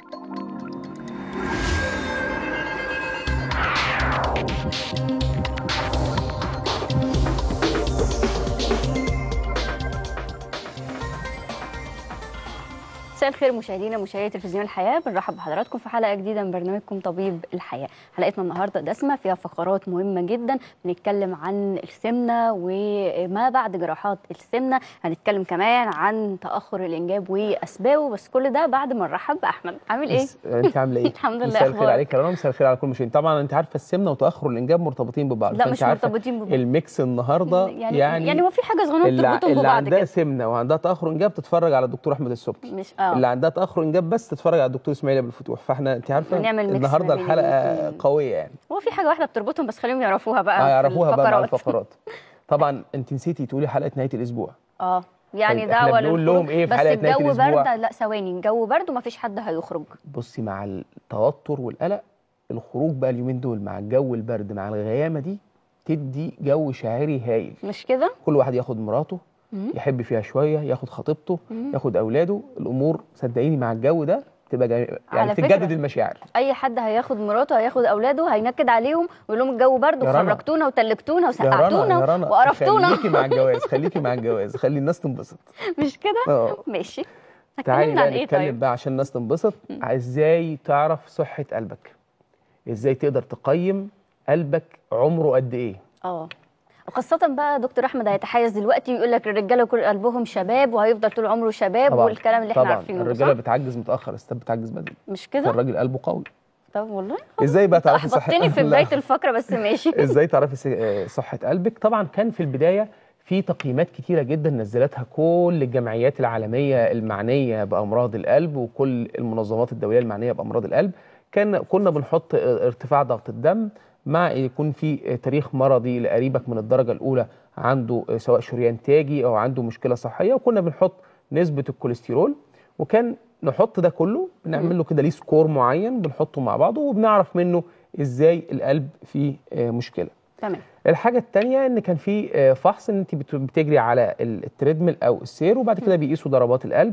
مساء الخير مشاهدينا مشاهدي تلفزيون الحياه بنرحب بحضراتكم في حلقه جديده من برنامجكم طبيب الحياه حلقتنا النهارده دسمه فيها فقرات مهمه جدا بنتكلم عن السمنه وما بعد جراحات السمنه هنتكلم كمان عن تاخر الانجاب واسبابه بس كل ده بعد ما نرحب باحمد عامل ايه بس انت عامله ايه؟ الحمد لله مساء الخير أخبارك؟ عليك يا رنا مساء الخير على كل مشاهدين طبعا انت عارفه السمنه وتاخر الانجاب مرتبطين ببعض لا فأنت مش عارفة مرتبطين ببعض الميكس النهارده يعني يعني, يعني هو في حاجه صغيره اللي, تربطهم اللي ببعض عندها كده سمنه وعندها تاخر انجاب تتفرج على الدكتور احمد السبكي مش اه اللي عندها تاخر انجاب بس تتفرج على الدكتور اسماعيل ابو الفتوح فاحنا انت عارفه هنعمل ميكس النهارده ما بين الحلقه الاتنين. قويه يعني هو في حاجه واحده بتربطهم بس خليهم يعرفوها بقى في هيعرفوها بقى مع الفقرات. الفقرات طبعا انت نسيتي تقولي حلقه نهايه الاسبوع اه يعني طيب ده إحنا ولا بنقول الخروج. لهم إيه في بس حلقة نهاية الجو الأسبوع؟ برد لا ثواني الجو برد ومفيش حد هيخرج بصي مع التوتر والقلق الخروج بقى اليومين دول مع الجو البرد مع الغيامه دي تدي جو شاعري هايل مش كده كل واحد ياخد مراته مم. يحب فيها شويه ياخد خطيبته مم. ياخد اولاده الامور صدقيني مع الجو ده تبقى جميل. على يعني فكرة. تتجدد المشاعر اي حد هياخد مراته هياخد اولاده هينكد عليهم ويقول لهم الجو برد يا رنا. وخرجتونا وتلجتونا يا رنا يا وسقعتونا رنا وقرفتونا خليكي مع الجواز خليكي مع الجواز خلي الناس تنبسط مش كده اه ماشي تعالي اتكلمنا عن بقى ايه نتكلم طيب بقى عشان الناس تنبسط ازاي تعرف صحه قلبك ازاي تقدر تقيم قلبك عمره قد ايه اه وخاصة بقى دكتور احمد هيتحيز دلوقتي ويقول لك الرجاله كل قلبهم شباب وهيفضل طول عمره شباب طبعا والكلام اللي احنا طبعا عارفينه ده، الرجاله صح؟ بتعجز متاخر الستات بتعجز بدري مش كده؟ فالراجل قلبه قوي طب والله ازاي بقى تعرفي صحه احبطتني في لا. بداية الفقرة بس ماشي ازاي تعرفي س- آه، صحه قلبك طبعا كان في البدايه في تقييمات كتيره جدا نزلتها كل الجمعيات العالميه المعنيه بامراض القلب وكل المنظمات الدوليه المعنيه بامراض القلب كان كنا بنحط آه، ارتفاع ضغط الدم مع يكون في آه، تاريخ مرضي لقريبك من الدرجه الاولى عنده آه، سواء شريان تاجي او عنده مشكله صحيه وكنا بنحط نسبه الكوليسترول وكان نحط ده كله بنعمل له كده ليه سكور معين بنحطه مع بعضه وبنعرف منه ازاي القلب فيه آه، مشكله تمام الحاجة التانية ان كان في آه، فحص ان انت بت- بتجري على ال- التريدميل او السير وبعد كده بيقيسوا ضربات القلب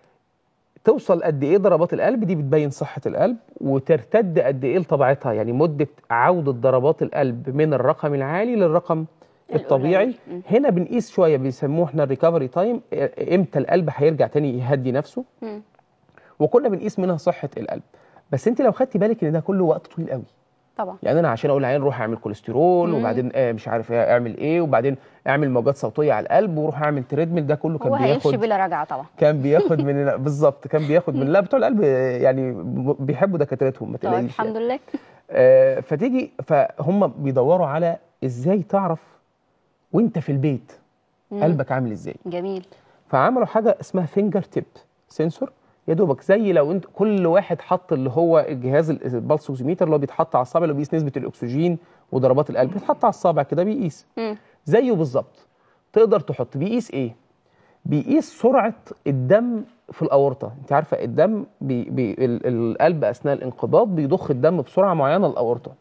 توصل قد ايه ضربات القلب دي بتبين صحة القلب وترتد قد ايه لطبيعتها يعني مدة عودة ضربات القلب من الرقم العالي للرقم الطبيعي القليل. مم. هنا بنقيس شوية بيسموه احنا الريكفري تايم امتى القلب هيرجع تاني يهدي نفسه مم. وكنا بنقيس منها صحة القلب بس انت لو خدتي بالك ان ده كله وقت طويل قوي طبعا يعني انا عشان اقول للعيان روح اعمل كوليسترول مم. وبعدين آه مش عارف إيه اعمل ايه وبعدين اعمل موجات صوتيه على القلب وروح اعمل تريدميل ده كله كان هو هيمشي بياخد بلا رجعة طبعا كان بياخد من بالظبط كان بياخد من لا بتوع القلب آه، يعني ب- بيحبوا دكاترتهم ما طيب تقلقيش الحمد يعني. لله آه فتيجي فهم بيدوروا على ازاي تعرف وانت في البيت مم. قلبك عامل ازاي جميل فعملوا حاجه اسمها فينجر تيب سنسور يا دوبك زي لو انت كل واحد حط اللي هو الجهاز ال- البلسوكسيميتر اللي هو بيتحط على الصابع اللي بيقيس نسبه الاكسجين وضربات القلب بيتحط على الصابع كده بيقيس مم. زيه بالظبط تقدر تحط بيقيس ايه بيقيس سرعه الدم في الاورطه انت عارفه الدم بي بي ال- القلب اثناء الانقباض بيضخ الدم بسرعه معينه للاورطه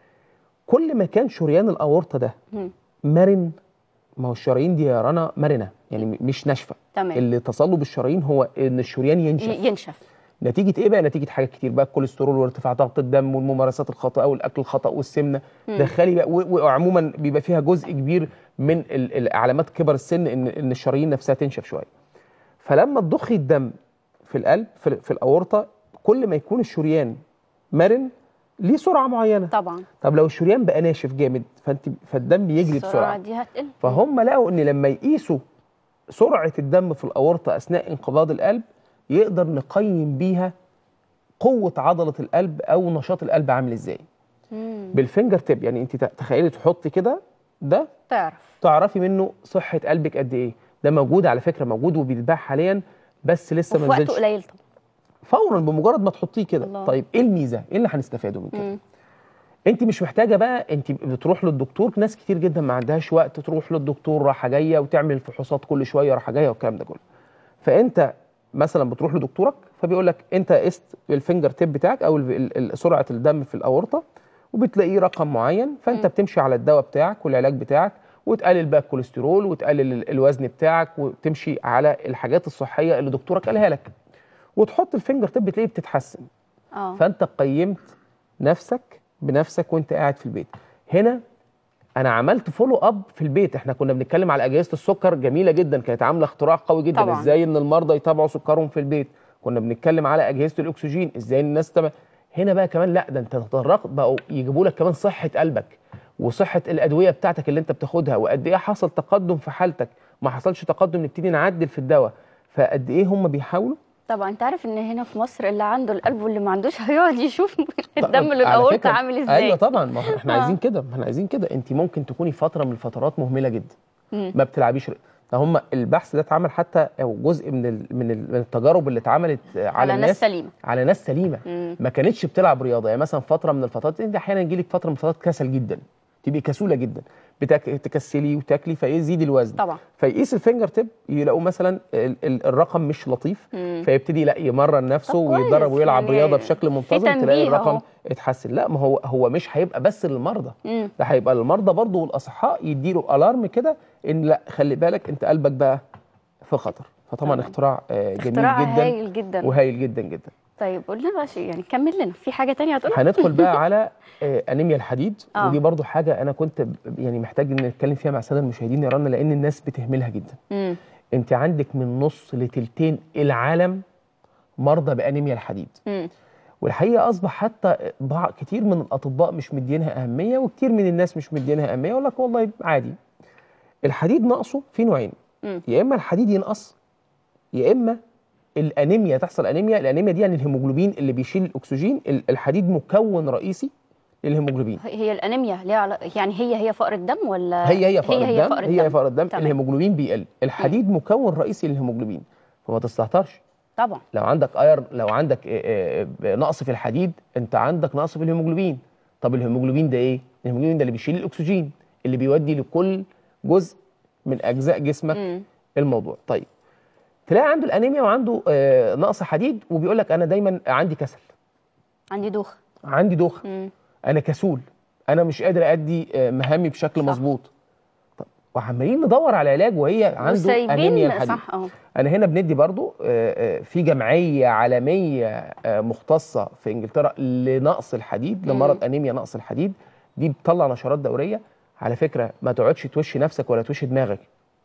كل ما كان شريان الاورطه ده مم. مرن ما هو الشرايين دي يا رنا مرنه يعني م- مش ناشفه تمام اللي تصلب الشرايين هو ان الشريان ينشف ي- ينشف نتيجه ايه بقى نتيجه حاجات كتير بقى الكوليسترول وارتفاع ضغط الدم والممارسات الخاطئه والاكل الخطا والسمنه مم. دخلي بقى و- وعموما بيبقى فيها جزء كبير من ال- ال- علامات كبر السن ان ان الشرايين نفسها تنشف شويه فلما تضخي الدم في القلب في, في الاورطه كل ما يكون الشريان مرن ليه سرعه معينه طبعا طب لو الشريان بقى ناشف جامد فانت فالدم بيجري السرعة بسرعه دي هتقل فهم لقوا ان لما يقيسوا سرعه الدم في الاورطه اثناء انقباض القلب يقدر نقيم بيها قوه عضله القلب او نشاط القلب عامل ازاي مم. بالفينجر تيب يعني انت تخيلي تحطي كده ده تعرف تعرفي منه صحه قلبك قد ايه ده موجود على فكره موجود وبيتباع حاليا بس لسه وفي ما وقت نزلش قليل طبعا فورا بمجرد ما تحطيه كده الله. طيب ايه الميزه ايه اللي هنستفاده من كده مم. انت مش محتاجه بقى انت بتروح للدكتور ناس كتير جدا ما عندهاش وقت تروح للدكتور راحه جايه وتعمل فحوصات كل شويه راحه جايه والكلام ده كله فانت مثلا بتروح لدكتورك فبيقول لك انت قست الفينجر تيب بتاعك او ال- ال- سرعه الدم في الاورطه وبتلاقيه رقم معين فانت مم. بتمشي على الدواء بتاعك والعلاج بتاعك وتقلل بقى الكوليسترول وتقلل ال- الوزن بتاعك وتمشي على الحاجات الصحيه اللي دكتورك قالها لك وتحط الفينجر تيب بتلاقيه بتتحسن اه فانت قيمت نفسك بنفسك وانت قاعد في البيت هنا انا عملت فولو اب في البيت احنا كنا بنتكلم على اجهزه السكر جميله جدا كانت عامله اختراع قوي جدا طبعاً. ازاي ان المرضى يتابعوا سكرهم في البيت كنا بنتكلم على اجهزه الاكسجين ازاي الناس تم... هنا بقى كمان لا ده انت تطرقت بقوا يجيبوا لك كمان صحه قلبك وصحه الادويه بتاعتك اللي انت بتاخدها وقد ايه حصل تقدم في حالتك ما حصلش تقدم نبتدي نعدل في الدواء فقد ايه هم بيحاولوا طبعا انت عارف ان هنا في مصر اللي عنده القلب واللي ما عندوش هيقعد يشوف الدم على للاورطه فكرة، عامل ازاي ايوه طبعا ما هو احنا آه. عايزين كده ما احنا عايزين كده انت ممكن تكوني فتره من الفترات مهمله جدا مم. ما بتلعبيش ر- ده هم البحث ده اتعمل حتى او جزء من ال- من ال- من التجارب اللي اتعملت على, على ناس الناس سليمه على ناس سليمه مم. ما كانتش بتلعب رياضه يعني مثلا فتره من الفترات انت احيانا يجي لك فتره من الفترات كسل جدا تبقي كسوله جدا بتك... تكسلي وتاكلي فيزيد الوزن طبعا فيقيس الفينجر تيب يلاقوا مثلا ال... ال... الرقم مش لطيف مم. فيبتدي لا يمرن نفسه طب كويس، ويتدرب ويلعب يعني رياضه بشكل منتظم تلاقي تنبيه الرقم أهو. اتحسن لا ما هو هو مش هيبقى بس للمرضى مم. ده هيبقى للمرضى برضه والاصحاء يديله الارم كده ان لا خلي بالك انت قلبك بقى في خطر فطبعا تمام. اختراع آه، جميل اختراع جدا هايل جدا وهايل جدا جدا طيب قول لنا بقى شيء يعني كمل لنا في حاجه تانية هتقولها هندخل بقى على آه، انيميا الحديد آه. ودي برضو حاجه انا كنت ب- يعني محتاج ان نتكلم فيها مع الساده المشاهدين يا رنا لان الناس بتهملها جدا مم. انت عندك من نص لتلتين العالم مرضى بانيميا الحديد مم. والحقيقه اصبح حتى بعض كتير من الاطباء مش مدينها اهميه وكتير من الناس مش مدينها اهميه يقول لك والله عادي الحديد نقصه في نوعين مم. يا اما الحديد ينقص يا اما الانيميا تحصل انيميا الانيميا دي يعني الهيموجلوبين اللي بيشيل الاكسجين ال- الحديد مكون رئيسي للهيموجلوبين هي الانيميا ليها علاقة يعني هي هي فقر الدم ولا هي هي فقر هي هي الدم فقر هي هي الدم فقر الدم تمام. الهيموجلوبين بيقل الحديد مكون رئيسي للهيموجلوبين فما تستهترش طبعا لو عندك اير لو عندك آه، آه، نقص في الحديد انت عندك نقص في الهيموجلوبين طب الهيموجلوبين ده ايه الهيموجلوبين ده اللي بيشيل الاكسجين اللي بيودي لكل جزء من اجزاء جسمك مم. الموضوع طيب تلاقي عنده الانيميا وعنده آه، نقص حديد وبيقول لك انا دايما عندي كسل عندي دوخه عندي دوخه مم. انا كسول انا مش قادر ادي آه، مهامي بشكل صح. مظبوط طب وعمالين ندور على علاج وهي عنده انيميا وسايبين الحديد صح اه انا هنا بندي برضو آه، آه، في جمعيه عالميه آه، مختصه في انجلترا لنقص الحديد مم. لمرض انيميا نقص الحديد دي بتطلع نشرات دوريه على فكره ما تقعدش توشي نفسك ولا توشي دماغك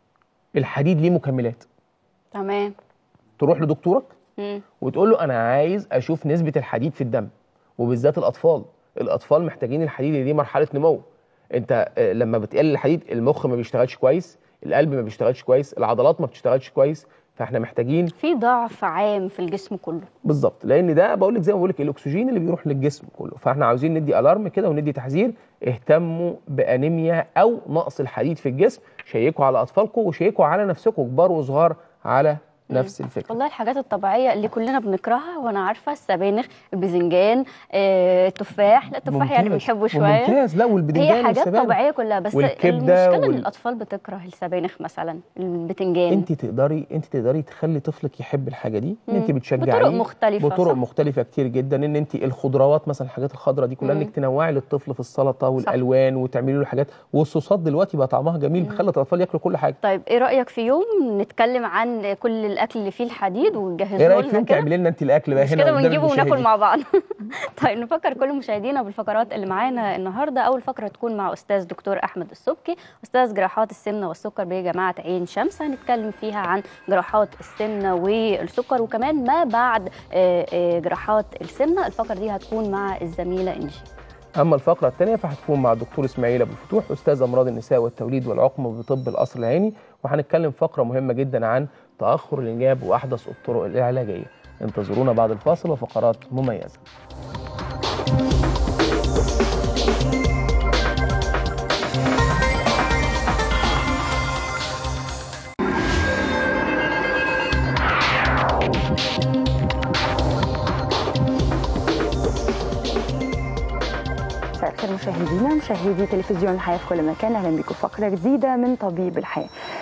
الحديد ليه مكملات تمام تروح لدكتورك مم. وتقول له انا عايز اشوف نسبه الحديد في الدم وبالذات الاطفال الاطفال محتاجين الحديد اللي دي مرحله نمو انت آه، لما بتقلل الحديد المخ ما بيشتغلش كويس القلب ما بيشتغلش كويس العضلات ما بتشتغلش كويس فاحنا محتاجين في ضعف عام في الجسم كله بالظبط لان ده بقول لك زي ما بقول لك الاكسجين اللي بيروح للجسم كله فاحنا عاوزين ندي الارم كده وندي تحذير اهتموا بانيميا او نقص الحديد في الجسم شيكوا على اطفالكم وشيكوا على نفسكم كبار وصغار على نفس الفكره والله الحاجات الطبيعيه اللي كلنا بنكرهها وانا عارفه السبانخ الباذنجان آه، التفاح لا التفاح يعني ممتاز. بنحبه شويه ممتاز لا والبدنجان هي حاجات والسبانخ. طبيعيه كلها بس والكبدة المشكله ان وال- الاطفال بتكره السبانخ مثلا البتنجان انت تقدري انت تقدري تخلي طفلك يحب الحاجه دي ان انت مم. بتشجعيه بطرق مختلفة، بطرق صح؟ مختلفه كتير جدا ان انت الخضروات مثلا الحاجات الخضراء دي كلها مم. انك تنوعي للطفل في السلطه والالوان وتعملي له حاجات والصوصات دلوقتي بقى طعمها جميل بتخلي الاطفال ياكلوا كل حاجه طيب ايه رايك في يوم نتكلم عن كل الاكل اللي فيه الحديد ونجهزه ايه رايك لنا فيهم كده تعملي لنا انت الاكل بقى مش هنا كده قدام ونجيبه وناكل المشاهدين؟ مع بعض طيب نفكر كل مشاهدينا بالفقرات اللي معانا النهارده اول فقره تكون مع استاذ دكتور احمد السبكي استاذ جراحات السمنه والسكر بجامعه عين شمس هنتكلم فيها عن جراحات السمنه والسكر وكمان ما بعد آه، آه، جراحات السمنه الفقره دي هتكون مع الزميله انجي اما الفقره الثانيه فهتكون مع الدكتور اسماعيل ابو الفتوح استاذ امراض النساء والتوليد والعقم بطب القصر العيني وهنتكلم فقره مهمه جدا عن تاخر الانجاب واحدث الطرق العلاجيه انتظرونا بعد الفاصل وفقرات مميزه مساء الخير مشاهدينا مشاهدي تلفزيون الحياة في كل مكان أهلا بكم فقرة جديدة من طبيب الحياة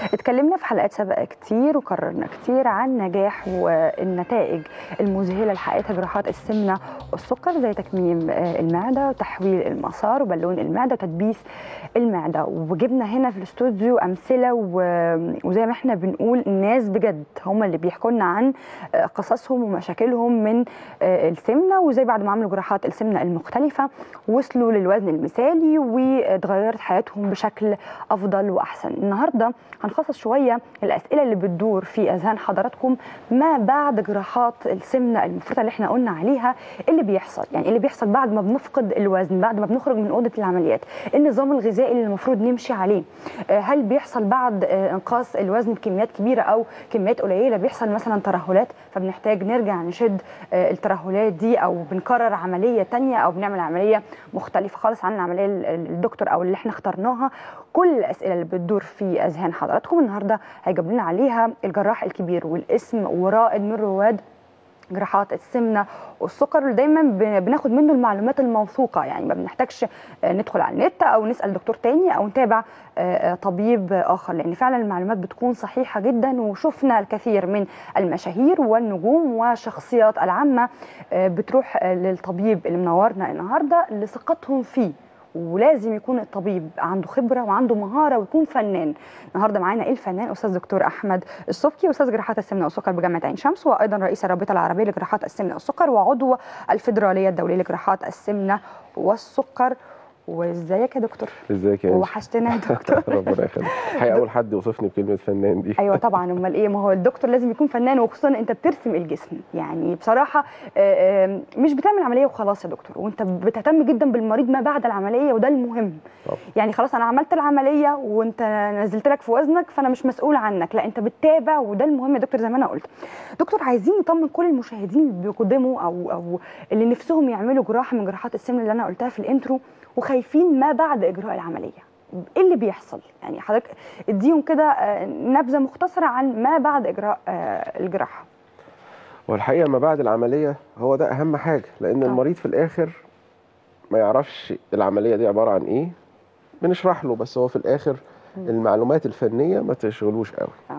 اتكلمنا في حلقات سابقه كتير وقررنا كتير عن نجاح والنتائج المذهله اللي حققتها جراحات السمنه والسكر زي تكميم آه، المعده وتحويل المسار وبالون المعده وتدبيس المعده وجبنا هنا في الاستوديو امثله و- وزي ما احنا بنقول الناس بجد هم اللي بيحكوا لنا عن آه، قصصهم ومشاكلهم من آه، السمنه وزي بعد ما عملوا جراحات السمنه المختلفه وصلوا للوزن المثالي واتغيرت حياتهم بشكل افضل واحسن النهارده هنخصص شويه الاسئله اللي بتدور في اذهان حضراتكم ما بعد جراحات السمنه المفرطه اللي احنا قلنا عليها إيه اللي بيحصل يعني إيه اللي بيحصل بعد ما بنفقد الوزن بعد ما بنخرج من اوضه العمليات إيه النظام الغذائي اللي المفروض نمشي عليه آه، هل بيحصل بعد آه، انقاص الوزن بكميات كبيره او كميات قليله بيحصل مثلا ترهلات فبنحتاج نرجع نشد آه، الترهلات دي او بنكرر عمليه تانية او بنعمل عمليه مختلفه خالص عن العمليه ال- ال- الدكتور او اللي احنا اخترناها كل الاسئله اللي بتدور في اذهان حضراتكم النهارده هيجاوب لنا عليها الجراح الكبير والاسم ورائد من رواد جراحات السمنه والسكر اللي دايما ب- بناخد منه المعلومات الموثوقه يعني ما بنحتاجش آه، ندخل على النت او نسال دكتور تاني او نتابع آه، آه، طبيب اخر لان فعلا المعلومات بتكون صحيحه جدا وشفنا الكثير من المشاهير والنجوم والشخصيات العامه آه، بتروح آه، للطبيب اللي منورنا النهارده لثقتهم فيه ولازم يكون الطبيب عنده خبره وعنده مهاره ويكون فنان النهارده معانا الفنان استاذ دكتور احمد السبكي استاذ جراحات السمنه والسكر بجامعه عين شمس وايضا رئيس الرابطه العربيه لجراحات السمنه والسكر وعضو الفدراليه الدوليه لجراحات السمنه والسكر وازيك يا دكتور ازيك يا انجي وحشتنا يا دكتور ربنا يخليك الحقيقه اول حد وصفني بكلمه فنان دي ايوه طبعا امال ايه ما هو الدكتور لازم يكون فنان وخصوصا انت بترسم الجسم يعني بصراحه آه، آه، مش بتعمل عمليه وخلاص يا دكتور وانت بتهتم جدا بالمريض ما بعد العمليه وده المهم طبعا. يعني خلاص انا عملت العمليه وانت نزلت لك في وزنك فانا مش مسؤول عنك لا انت بتتابع وده المهم يا دكتور زي ما انا قلت دكتور عايزين نطمن كل المشاهدين اللي بيقدموا او او اللي نفسهم يعملوا جراحه من جراحات السمنه اللي انا قلتها في الانترو وخايفين ما بعد اجراء العمليه ايه اللي بيحصل يعني حضرتك اديهم كده آه، نبذه مختصره عن ما بعد اجراء آه، الجراحه والحقيقه ما بعد العمليه هو ده اهم حاجه لان آه. المريض في الاخر ما يعرفش العمليه دي عباره عن ايه بنشرح له بس هو في الاخر المعلومات الفنيه ما تشغلوش قوي آه.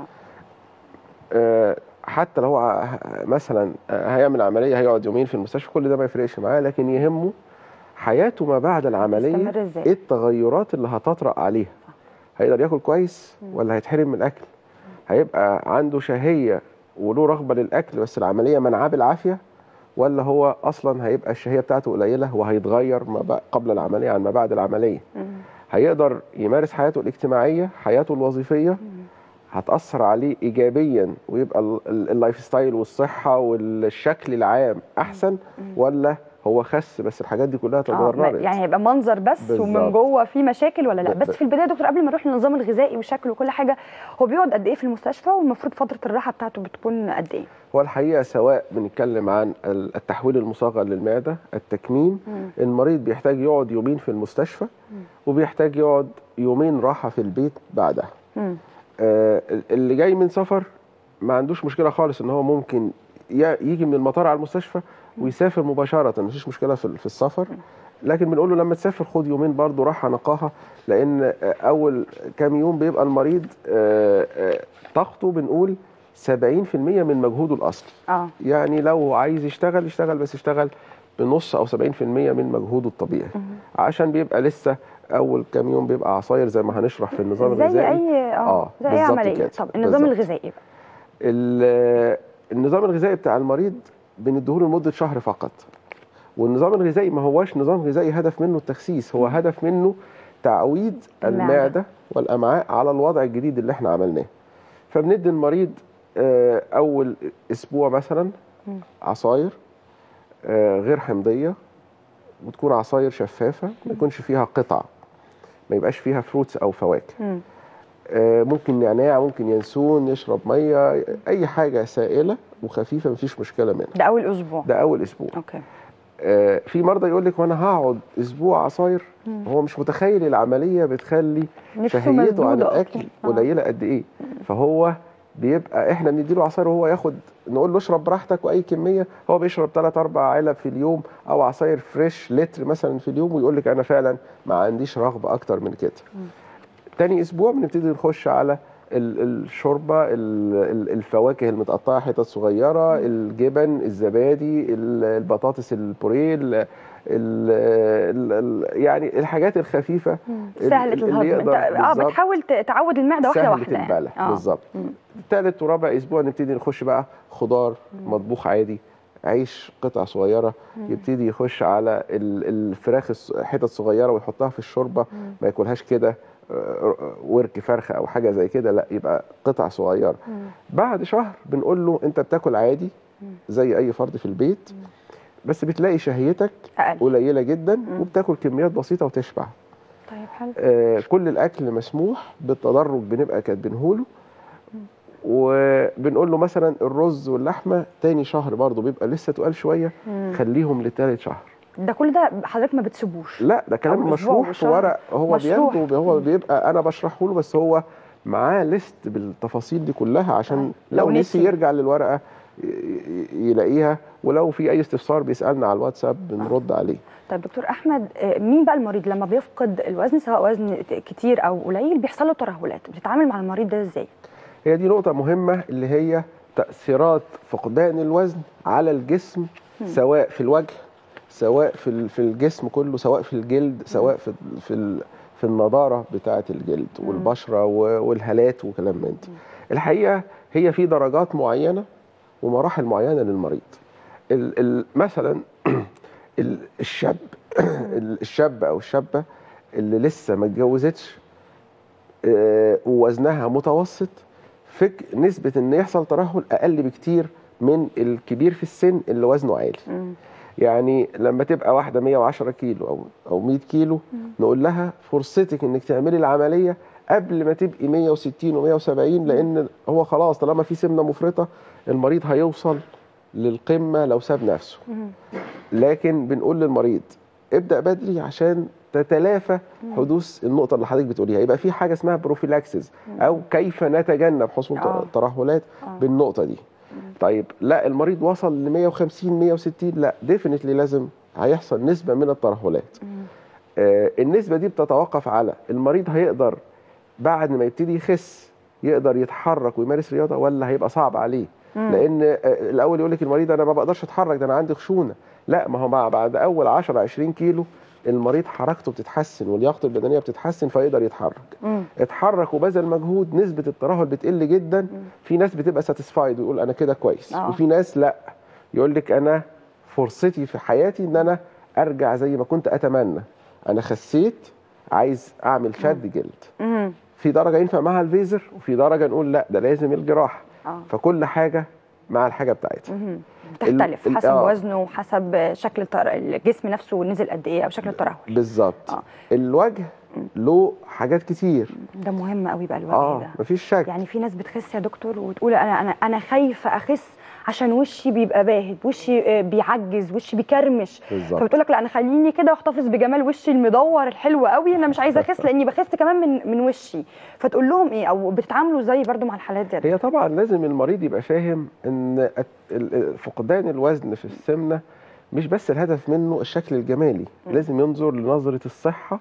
آه، حتى لو هو ع- مثلا آه، هيعمل عمليه هيقعد يومين في المستشفى كل ده ما يفرقش معاه لكن يهمه حياته ما بعد العمليه تستمر ازاي ايه التغيرات اللي هتطرأ عليها هيقدر ياكل كويس ولا هيتحرم من الاكل هيبقى عنده شهيه وله رغبه للاكل بس العمليه منعاه بالعافيه ولا هو اصلا هيبقى الشهيه بتاعته قليله وهيتغير ما بق- قبل العمليه عن ما بعد العمليه مم. هيقدر يمارس حياته الاجتماعيه حياته الوظيفيه هتاثر عليه ايجابيا ويبقى ال- ال- اللايف ستايل والصحه والشكل العام احسن ولا هو خس بس الحاجات دي كلها آه، تضررت يعني هيبقى منظر بس ومن بالظبط. جوه في مشاكل ولا لا ب- بس ب- في البدايه يا دكتور قبل ما نروح للنظام الغذائي والشكل وكل حاجه هو بيقعد قد ايه في المستشفى والمفروض فتره الراحه بتاعته بتكون قد ايه هو الحقيقه سواء بنتكلم عن ال- التحويل المصغر للمعده التكميم مم. المريض بيحتاج يقعد يومين في المستشفى وبيحتاج يقعد يومين راحه في البيت بعدها مم. آه، اللي جاي من سفر ما عندوش مشكله خالص ان هو ممكن ي- يجي من المطار على المستشفى ويسافر مباشره مفيش مشكله في في السفر لكن بنقول له لما تسافر خد يومين برضه راحه نقاهه لان آه، اول كام يوم بيبقى المريض آه، آه، طاقته بنقول 70% من مجهوده الاصلي اه يعني لو عايز يشتغل يشتغل بس يشتغل بنص او 70% من مجهوده الطبيعي عشان بيبقى لسه اول كام يوم بيبقى عصاير زي ما هنشرح في النظام زي الغذائي اي اه آه، زي اي بالظبط عمليه كده، طب النظام بالظبط. الغذائي بقى ال- النظام الغذائي بتاع المريض بنديهوله لمده شهر فقط والنظام الغذائي ما هواش نظام غذائي هدف منه التخسيس هو هدف منه تعويد المعدة. المعده والامعاء على الوضع الجديد اللي احنا عملناه فبندي المريض آه، اول اسبوع مثلا مم. عصاير آه، غير حمضيه وتكون عصاير شفافه ما يكونش فيها قطع ما يبقاش فيها فروتس او فواكه مم. آه، ممكن نعناع ممكن ينسون يشرب ميه اي حاجه سائله وخفيفه مفيش مشكله منها ده اول اسبوع ده اول اسبوع اوكي آه، في مرضى يقول لك وانا هقعد اسبوع عصاير هو مش متخيل العمليه بتخلي نفسه شهيته عن مسدودة الاكل أصلاً. آه. قليله قد ايه فهو بيبقى احنا بنديله عصاير وهو ياخد نقول له اشرب براحتك واي كميه هو بيشرب 3 4 علب في اليوم او عصاير فريش لتر مثلا في اليوم ويقول لك انا فعلا ما عنديش رغبه اكتر من كده تاني اسبوع بنبتدي نخش على ال- الشوربه ال- ال- الفواكه المتقطعه حتت صغيره الجبن الزبادي ال- البطاطس البوريه ال- ال- ال- ال- يعني الحاجات الخفيفه ال- سهله اللي الهضم انت يقدر اه بالظبط بتحاول ت- تعود المعده واحده سهلة واحده يعني. البلع آه. بالظبط مم. ثالث ورابع اسبوع نبتدي نخش بقى خضار مطبوخ عادي عيش قطع صغيره يبتدي يخش على ال- الفراخ الص- حتت صغيره ويحطها في الشوربه ما ياكلهاش كده آه، ورك فرخه او حاجه زي كده لا يبقى قطع صغيره بعد شهر بنقول له انت بتاكل عادي زي اي فرد في البيت بس بتلاقي شهيتك اقل قليله جدا وبتاكل كميات بسيطه وتشبع طيب حلو آه، كل الاكل مسموح بالتدرج بنبقى كاتبينه له وبنقول له مثلا الرز واللحمه تاني شهر برضه بيبقى لسه تقال شويه خليهم لتالت شهر ده كل ده حضرتك ما بتسيبوش لا ده كلام أو أسبوع مشروح في وشهر. ورق هو مشروح. بياخده هو بيبقى انا بشرحه له بس هو معاه ليست بالتفاصيل دي كلها عشان طيب. لو لو نسي نسي. يرجع للورقه ي- ي- يلاقيها ولو في اي استفسار بيسالنا على الواتساب بنرد عليه طيب دكتور احمد آه، مين بقى المريض لما بيفقد الوزن سواء وزن كتير او قليل بيحصل له ترهلات بتتعامل مع المريض ده ازاي هي دي نقطة مهمة اللي هي تأثيرات فقدان الوزن على الجسم سواء في الوجه سواء في ال- في الجسم كله سواء في الجلد سواء في ال- في ال- في النضارة بتاعة الجلد والبشرة و- والهالات وكلام من دي الحقيقة هي في درجات معينة ومراحل معينة للمريض ال- ال- مثلا ال- الشاب ال- الشاب أو الشابة اللي لسه ما اتجوزتش آه، ووزنها متوسط فك نسبة ان يحصل ترهل اقل بكتير من الكبير في السن اللي وزنه عالي يعني لما تبقى واحدة 110 كيلو او او 100 كيلو نقول لها فرصتك انك تعملي العملية قبل ما تبقي 160 و170 لان هو خلاص طالما في سمنة مفرطة المريض هيوصل للقمة لو ساب نفسه لكن بنقول للمريض ابدا بدري عشان تتلافى حدوث النقطه اللي حضرتك بتقوليها يبقى في حاجه اسمها بروفيلاكسيس او كيف نتجنب حصول آه. ترهلات بالنقطه دي طيب لا المريض وصل ل 150 160 لا ديفينتلي لازم هيحصل نسبه من الترهلات آه النسبه دي بتتوقف على المريض هيقدر بعد ما يبتدي يخس يقدر يتحرك ويمارس رياضه ولا هيبقى صعب عليه لان آه، الاول يقول لك المريض انا ما بقدرش اتحرك ده انا عندي خشونه لا ما هو مع بعد اول 10 20 كيلو المريض حركته بتتحسن ولياقته البدنيه بتتحسن فيقدر يتحرك اتحرك وبذل مجهود نسبه الترهل بتقل جدا في ناس بتبقى ساتيسفايد ويقول انا كده كويس آه. وفي ناس لا يقول لك انا فرصتي في حياتي ان انا ارجع زي ما كنت اتمنى انا خسيت عايز اعمل شد جلد مم. في درجه ينفع معاها الفيزر وفي درجه نقول لا ده لازم الجراحه اه فكل حاجه مع الحاجه بتاعتها مهم. تختلف ال- حسب آه. وزنه وحسب شكل التر... الجسم نفسه نزل قد ايه او شكل الترهل بالظبط آه. الوجه له حاجات كتير ده مهم قوي بقى الوجه اه ده مفيش شك يعني في ناس بتخس يا دكتور وتقول انا انا انا خايفه اخس عشان وشي بيبقى باهت وشي آه، بيعجز وشي بيكرمش بالظبط. فبتقول لك لا انا خليني كده واحتفظ بجمال وشي المدور الحلو قوي انا مش عايزه اخس لاني بخس كمان من من وشي فتقول لهم ايه او بتتعاملوا ازاي برضو مع الحالات دي هي طبعا لازم المريض يبقى فاهم ان الت- ال- ال- فقدان الوزن في السمنه مش بس الهدف منه الشكل الجمالي لازم ينظر لنظره الصحه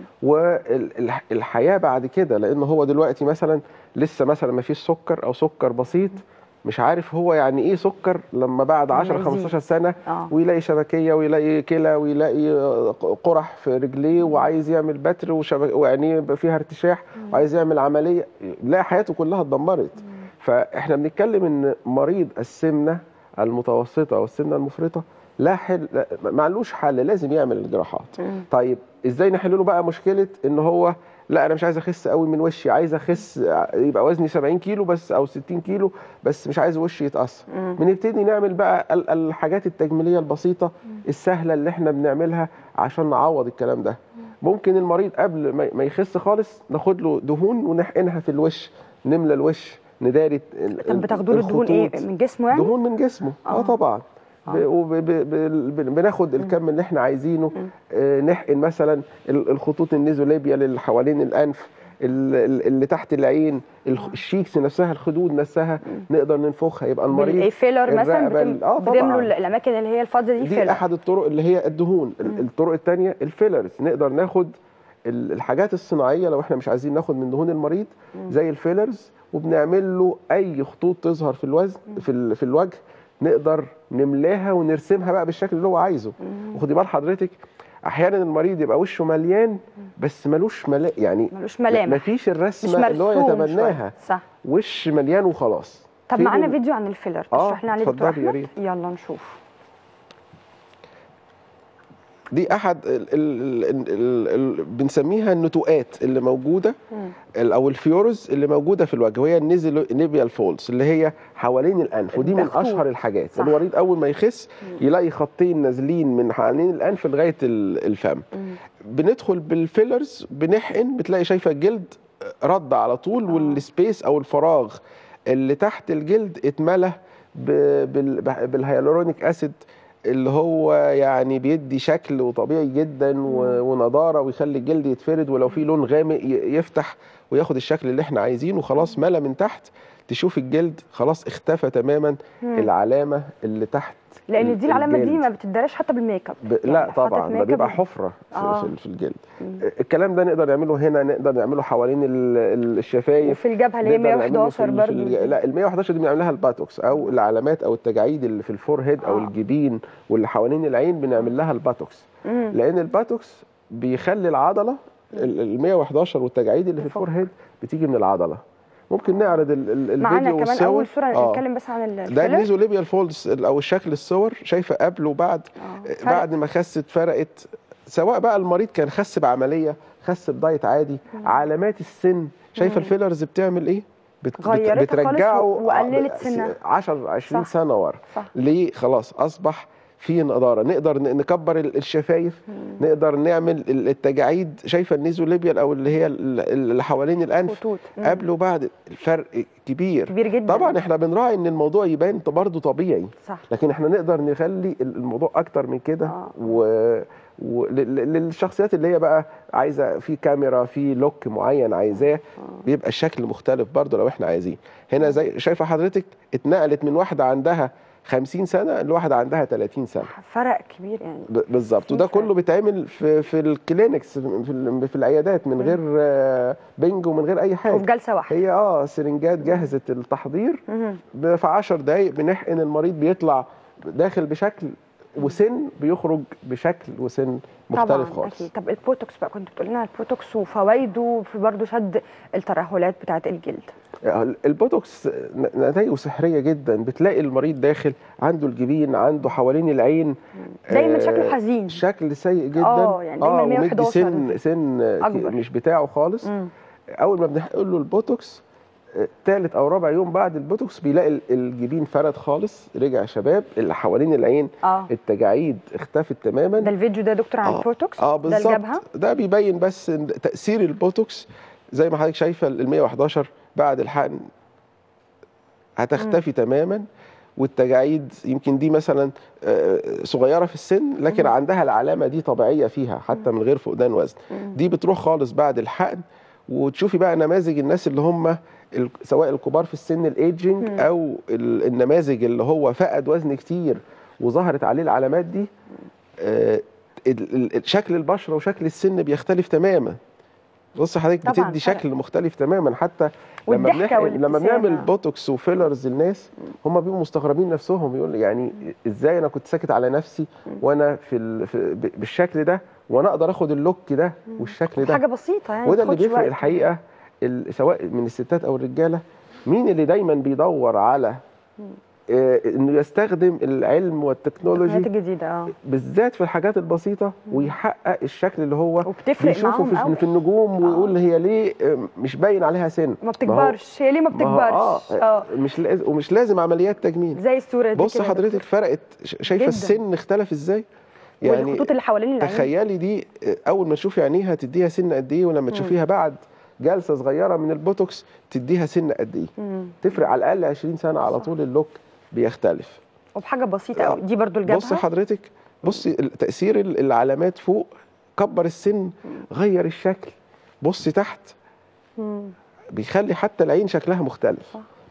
والحياه بعد كده لان هو دلوقتي مثلا لسه مثلا ما فيش سكر او سكر بسيط مش عارف هو يعني ايه سكر لما بعد 10 يزيد. 15 سنه آه. ويلاقي شبكيه ويلاقي كلى ويلاقي آه، قرح في رجليه وعايز يعمل بتر وشبك وعينيه يبقى فيها ارتشاح وعايز يعمل عمليه يلاقي حياته كلها اتدمرت فاحنا بنتكلم ان مريض السمنه المتوسطه والسمنه المفرطه لا حل لا- معلوش حل لازم يعمل الجراحات طيب ازاي نحل له بقى مشكله ان هو لا انا مش عايز اخس قوي من وشي عايز اخس يبقى وزني 70 كيلو بس او 60 كيلو بس مش عايز وشي يتاثر بنبتدي نعمل بقى ال- الحاجات التجميليه البسيطه السهله اللي احنا بنعملها عشان نعوض الكلام ده ممكن المريض قبل ما- ما يخس خالص ناخد له دهون ونحقنها في الوش نملى الوش نداري ال- طب بتاخدوا له دهون ايه الخطوط. من جسمه يعني دهون من جسمه اه, آه. طبعا ب- وب- ب- ب- ب- بناخد الكم اللي احنا عايزينه آه، نحقن مثلا ال- الخطوط النيزوليبيا اللي حوالين الانف ال- ال- اللي تحت العين الخ- الشيكس نفسها الخدود نفسها نقدر ننفخها يبقى المريض بالفيلر مثلا الرقبة بتم... ال- اه بتملوا طبعا الاماكن اللي هي الفاضيه دي دي فيلر احد الطرق اللي هي الدهون ال- الطرق الثانيه الفيلرز نقدر ناخد ال- الحاجات الصناعيه لو احنا مش عايزين ناخد من دهون المريض زي الفيلرز وبنعمل له اي خطوط تظهر في الوزن في ال- في الوجه نقدر نملاها ونرسمها بقى بالشكل اللي هو عايزه وخدي بال حضرتك احيانا المريض يبقى وشه مليان بس ملوش ملا يعني ملوش ملامح مفيش مش الرسمه اللي هو مرسوم يتمناها شوية. صح وش مليان وخلاص طب في معانا ال- فيديو عن الفيلر آه، تشرح لنا عليه دكتور اتفضلي يا احمد ريت. يلا نشوف دي احد ال ال ال ال ال بنسميها النتوءات اللي موجوده مم. ال- او الفيورز اللي موجوده في الوجه وهي النيزل نيبيال فولز اللي هي حوالين الانف ودي من الخطوط. اشهر الحاجات صح. المريض اول ما يخس يلاقي خطين نازلين من حوالين الانف لغايه ال- الفم مم. بندخل بالفيلرز بنحقن بتلاقي شايفه الجلد رد على طول والسبيس او الفراغ اللي تحت الجلد اتملى ب- بال- بالهيالورونيك اسيد اللي هو يعني بيدي شكل وطبيعي جدا و- ونضاره ويخلي الجلد يتفرد ولو في لون غامق ي- يفتح وياخد الشكل اللي احنا عايزينه خلاص ملا من تحت تشوف الجلد خلاص اختفى تماما مم. العلامه اللي تحت لان دي العلامه دي الجلد. ما بتدارش حتى بالميك اب ب... يعني لا حاطط طبعا ميك ده اب بيبقى و- حفره في, آه. في, في الجلد مم. الكلام ده نقدر نعمله هنا نقدر نعمله حوالين ال- ال- الشفايف وفي الجبهه اللي هي نقدر نعمله في 111 ال- في برضه ال- لا ال 111 دي بنعملها الباتوكس او العلامات او التجاعيد اللي في الفور او آه. الجبين واللي حوالين العين بنعمل لها الباتوكس مم. لان الباتوكس بيخلي العضله ال ال 111 والتجاعيد اللي في تفك. الفور بتيجي من العضله ممكن نعرض ال- ال- معانا الفيديو كمان والصور اول صوره آه. نتكلم بس عن ال- ده الفيلر النيزوليبيال فولدز او الشكل الصور شايفه قبل وبعد آه. فرق. بعد ما خست فرقت سواء بقى المريض كان خس بعمليه خس بدايت عادي علامات السن شايفه الفيلرز بتعمل ايه بت بت غيرتها خالص بترجعه و- وقللت سنها. 10 20 صح. سنه ورا صح. ليه خلاص اصبح في نضاره نقدر ن- نكبر ال- الشفايف نقدر نعمل ال- التجاعيد شايفه النيزوليبيال او اللي هي ال- ال- اللي حوالين الانف خطوط مم. قبل وبعد الفرق كبير كبير جدا طبعا احنا بنراعي ان الموضوع يبان برضه طبيعي صح لكن احنا نقدر نخلي الموضوع اكتر من كده آه. و... و... لل- لل- للشخصيات اللي هي بقى عايزه في كاميرا في لوك معين عايزاه بيبقى الشكل مختلف برضه لو احنا عايزين هنا زي شايفه حضرتك اتنقلت من واحده عندها 50 سنه لواحده عندها 30 سنه فرق كبير يعني ب- بالظبط وده في فرق. كله بيتعمل في في الكلينكس في, ال- في العيادات من غير آه، بنج ومن غير اي حاجه وفي جلسه واحده هي اه سرنجات جاهزه التحضير مهم. ب- في 10 دقايق بنحقن المريض بيطلع داخل بشكل وسن بيخرج بشكل وسن مختلف طبعا خالص اكيد طب البوتوكس بقى كنت بتقول لنا البوتوكس وفوائده في برضه شد الترهلات بتاعه الجلد البوتوكس ن- نتائجه سحريه جدا بتلاقي المريض داخل عنده الجبين عنده حوالين العين دايما آه، شكله حزين شكل سيء جدا آه، يعني دايما ومدي 111 سن دي. سن أكبر. مش بتاعه خالص مم. اول ما بنحقن له البوتوكس آه، تالت او رابع يوم بعد البوتوكس بيلاقي ال- الجبين فرد خالص رجع شباب اللي حوالين العين اه التجاعيد اختفت تماما ده الفيديو ده دكتور عن آه، البوتوكس اه ده بالظبط الجبهه ده بيبين بس إن تاثير البوتوكس زي ما حضرتك شايفه ال 111 بعد الحقن هتختفي تماما والتجاعيد يمكن دي مثلا آه، صغيره في السن لكن عندها العلامه دي طبيعيه فيها حتى من غير فقدان وزن دي بتروح خالص بعد الحقن وتشوفي بقى نماذج الناس اللي هم ال- سواء الكبار في السن الايجنج او ال- النماذج اللي هو فقد وزن كتير وظهرت عليه العلامات دي آه، ال- ال- شكل البشره وشكل السن بيختلف تماما بص حضرتك طبعاً بتدي فرق. شكل مختلف تماما حتى لما والضحكة بنحقن لما والابتسامة. بنعمل بوتوكس وفيلرز للناس هم بيبقوا مستغربين نفسهم يقول يعني ازاي انا كنت ساكت على نفسي وانا في, ال... في ب- بالشكل ده وانا اقدر اخد اللوك ده والشكل ده حاجه بسيطه يعني وده اللي متاخدش بيفرق وقت. الحقيقه ال- سواء من الستات او الرجاله مين اللي دايما بيدور على آه، انه يستخدم العلم والتكنولوجي التقنيات الجديده اه بالذات في الحاجات البسيطه ويحقق الشكل اللي هو وبتفرق بيشوفه معاهم في, قوي. في النجوم ويقول هي ليه آه، مش باين عليها سن ما ما هو- بتكبرش هي ليه ما ما هو بتكبرش اه مش لازم ومش لازم عمليات تجميل زي الصوره دي بص كده يا حضرتك دكتور. فرقت ش- شايفه جداً. السن اختلف ازاي والخطوط اللي حوالين العين تخيلي دي آه، اول ما تشوفي عينيها تديها سن قد ايه ولما تشوفيها بعد جلسه صغيره من البوتوكس تديها سن قد ايه مم. تفرق على الاقل 20 سنه على طول اللوك بيختلف وبحاجه بسيطه قوي دي برضو الجبهه بص حضرتك بصي ال- تاثير ال- العلامات فوق كبر السن غير الشكل بصي تحت مم. بيخلي حتى العين شكلها مختلف صح.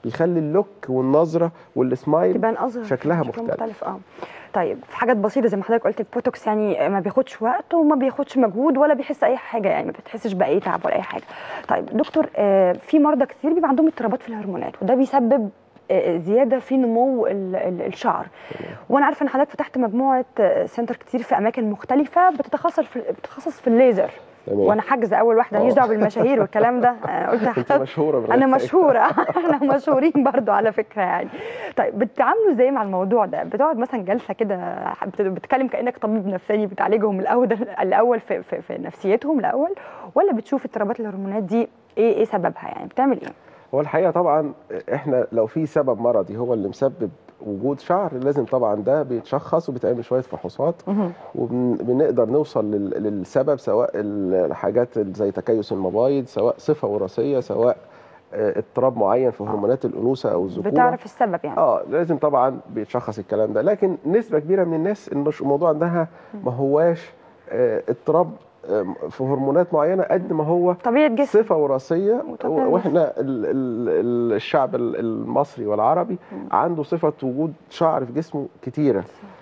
بيخلي اللوك والنظره والسمايل تبان اصغر شكلها مختلف. مختلف اه طيب في حاجات بسيطه زي ما حضرتك قلت البوتوكس يعني ما بياخدش وقت وما بياخدش مجهود ولا بيحس اي حاجه يعني ما بتحسش باي تعب ولا اي حاجه طيب دكتور آه، في مرضى كتير بيبقى عندهم اضطرابات في الهرمونات وده بيسبب آه، زياده في نمو ال- ال- الشعر وانا عارفه ان حضرتك فتحت مجموعه آه، سنتر كتير في اماكن مختلفه بتتخصص في بتتخصص في الليزر تمام وانا حاجزه اول واحده ماليش آه. دعوه بالمشاهير والكلام ده آه، قلت انت هختار مشهوره انا بالغير. مشهوره احنا مشهورين برضو على فكره يعني طيب بتتعاملوا ازاي مع الموضوع ده بتقعد مثلا جلسه كده بت- بتتكلم كانك طبيب نفساني بتعالجهم الاول الاول في, في, في نفسيتهم الاول ولا بتشوف اضطرابات الهرمونات دي ايه ايه سببها يعني بتعمل ايه هو الحقيقه طبعا احنا لو في سبب مرضي هو اللي مسبب وجود شعر لازم طبعا ده بيتشخص وبيتعمل شويه فحوصات وبنقدر نوصل لل- للسبب سواء الحاجات زي تكيس المبايض سواء صفه وراثيه سواء آه، اضطراب معين في هرمونات الانوثه او الذكوره بتعرف السبب يعني اه لازم طبعا بيتشخص الكلام ده لكن نسبه كبيره من الناس المش- الموضوع عندها ما هواش آه، اضطراب آه، في هرمونات معينه قد ما هو طبيعه جسم صفه وراثيه وطبيعة واحنا ال- ال- ال- الشعب ال- المصري والعربي عنده صفه وجود شعر في جسمه كتيره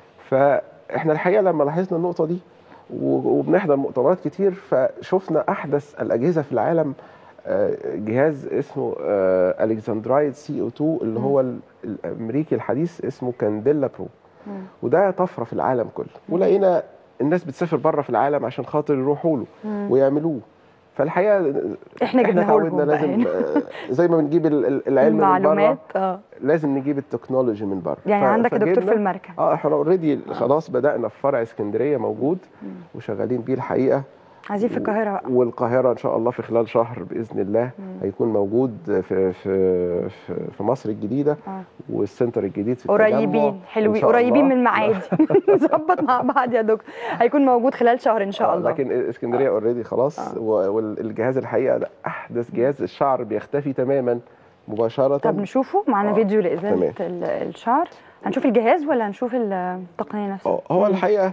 فاحنا الحقيقه لما لاحظنا النقطه دي و- وبنحضر مؤتمرات كتير فشفنا احدث الاجهزه في العالم آه، جهاز اسمه الكسندرايد سي او 2 اللي هو ال- الامريكي الحديث اسمه كانديلا برو مم. وده طفره في العالم كله ولقينا الناس بتسافر بره في العالم عشان خاطر يروحوا له مم. ويعملوه فالحقيقه احنا جبناه اتعودنا لهم بقى لازم هنا. آه، زي ما بنجيب ال- ال- العلم من المعلومات بره اه لازم نجيب التكنولوجي من بره يعني ف- عندك يا دكتور في فجبنا- المركز اه احنا اوريدي خلاص بدانا في فرع اسكندريه موجود وشغالين بيه الحقيقه عايزين في القاهره بقى والقاهره ان شاء الله في خلال شهر باذن الله هيكون موجود في في في, في مصر الجديده آه. والسنتر الجديد في التجمع. قريبين إن حلوين شاء قريبين الله. من المعادي نظبط مع بعض يا دكتور هيكون موجود خلال شهر ان شاء آه، الله لكن اسكندريه اوريدي خلاص آه. و- والجهاز الحقيقه ده احدث جهاز الشعر بيختفي تماما مباشره طب نشوفه معانا آه، فيديو لازاله تمام. ال- الشعر هنشوف الجهاز ولا هنشوف التقنيه نفسها آه، هو الحقيقه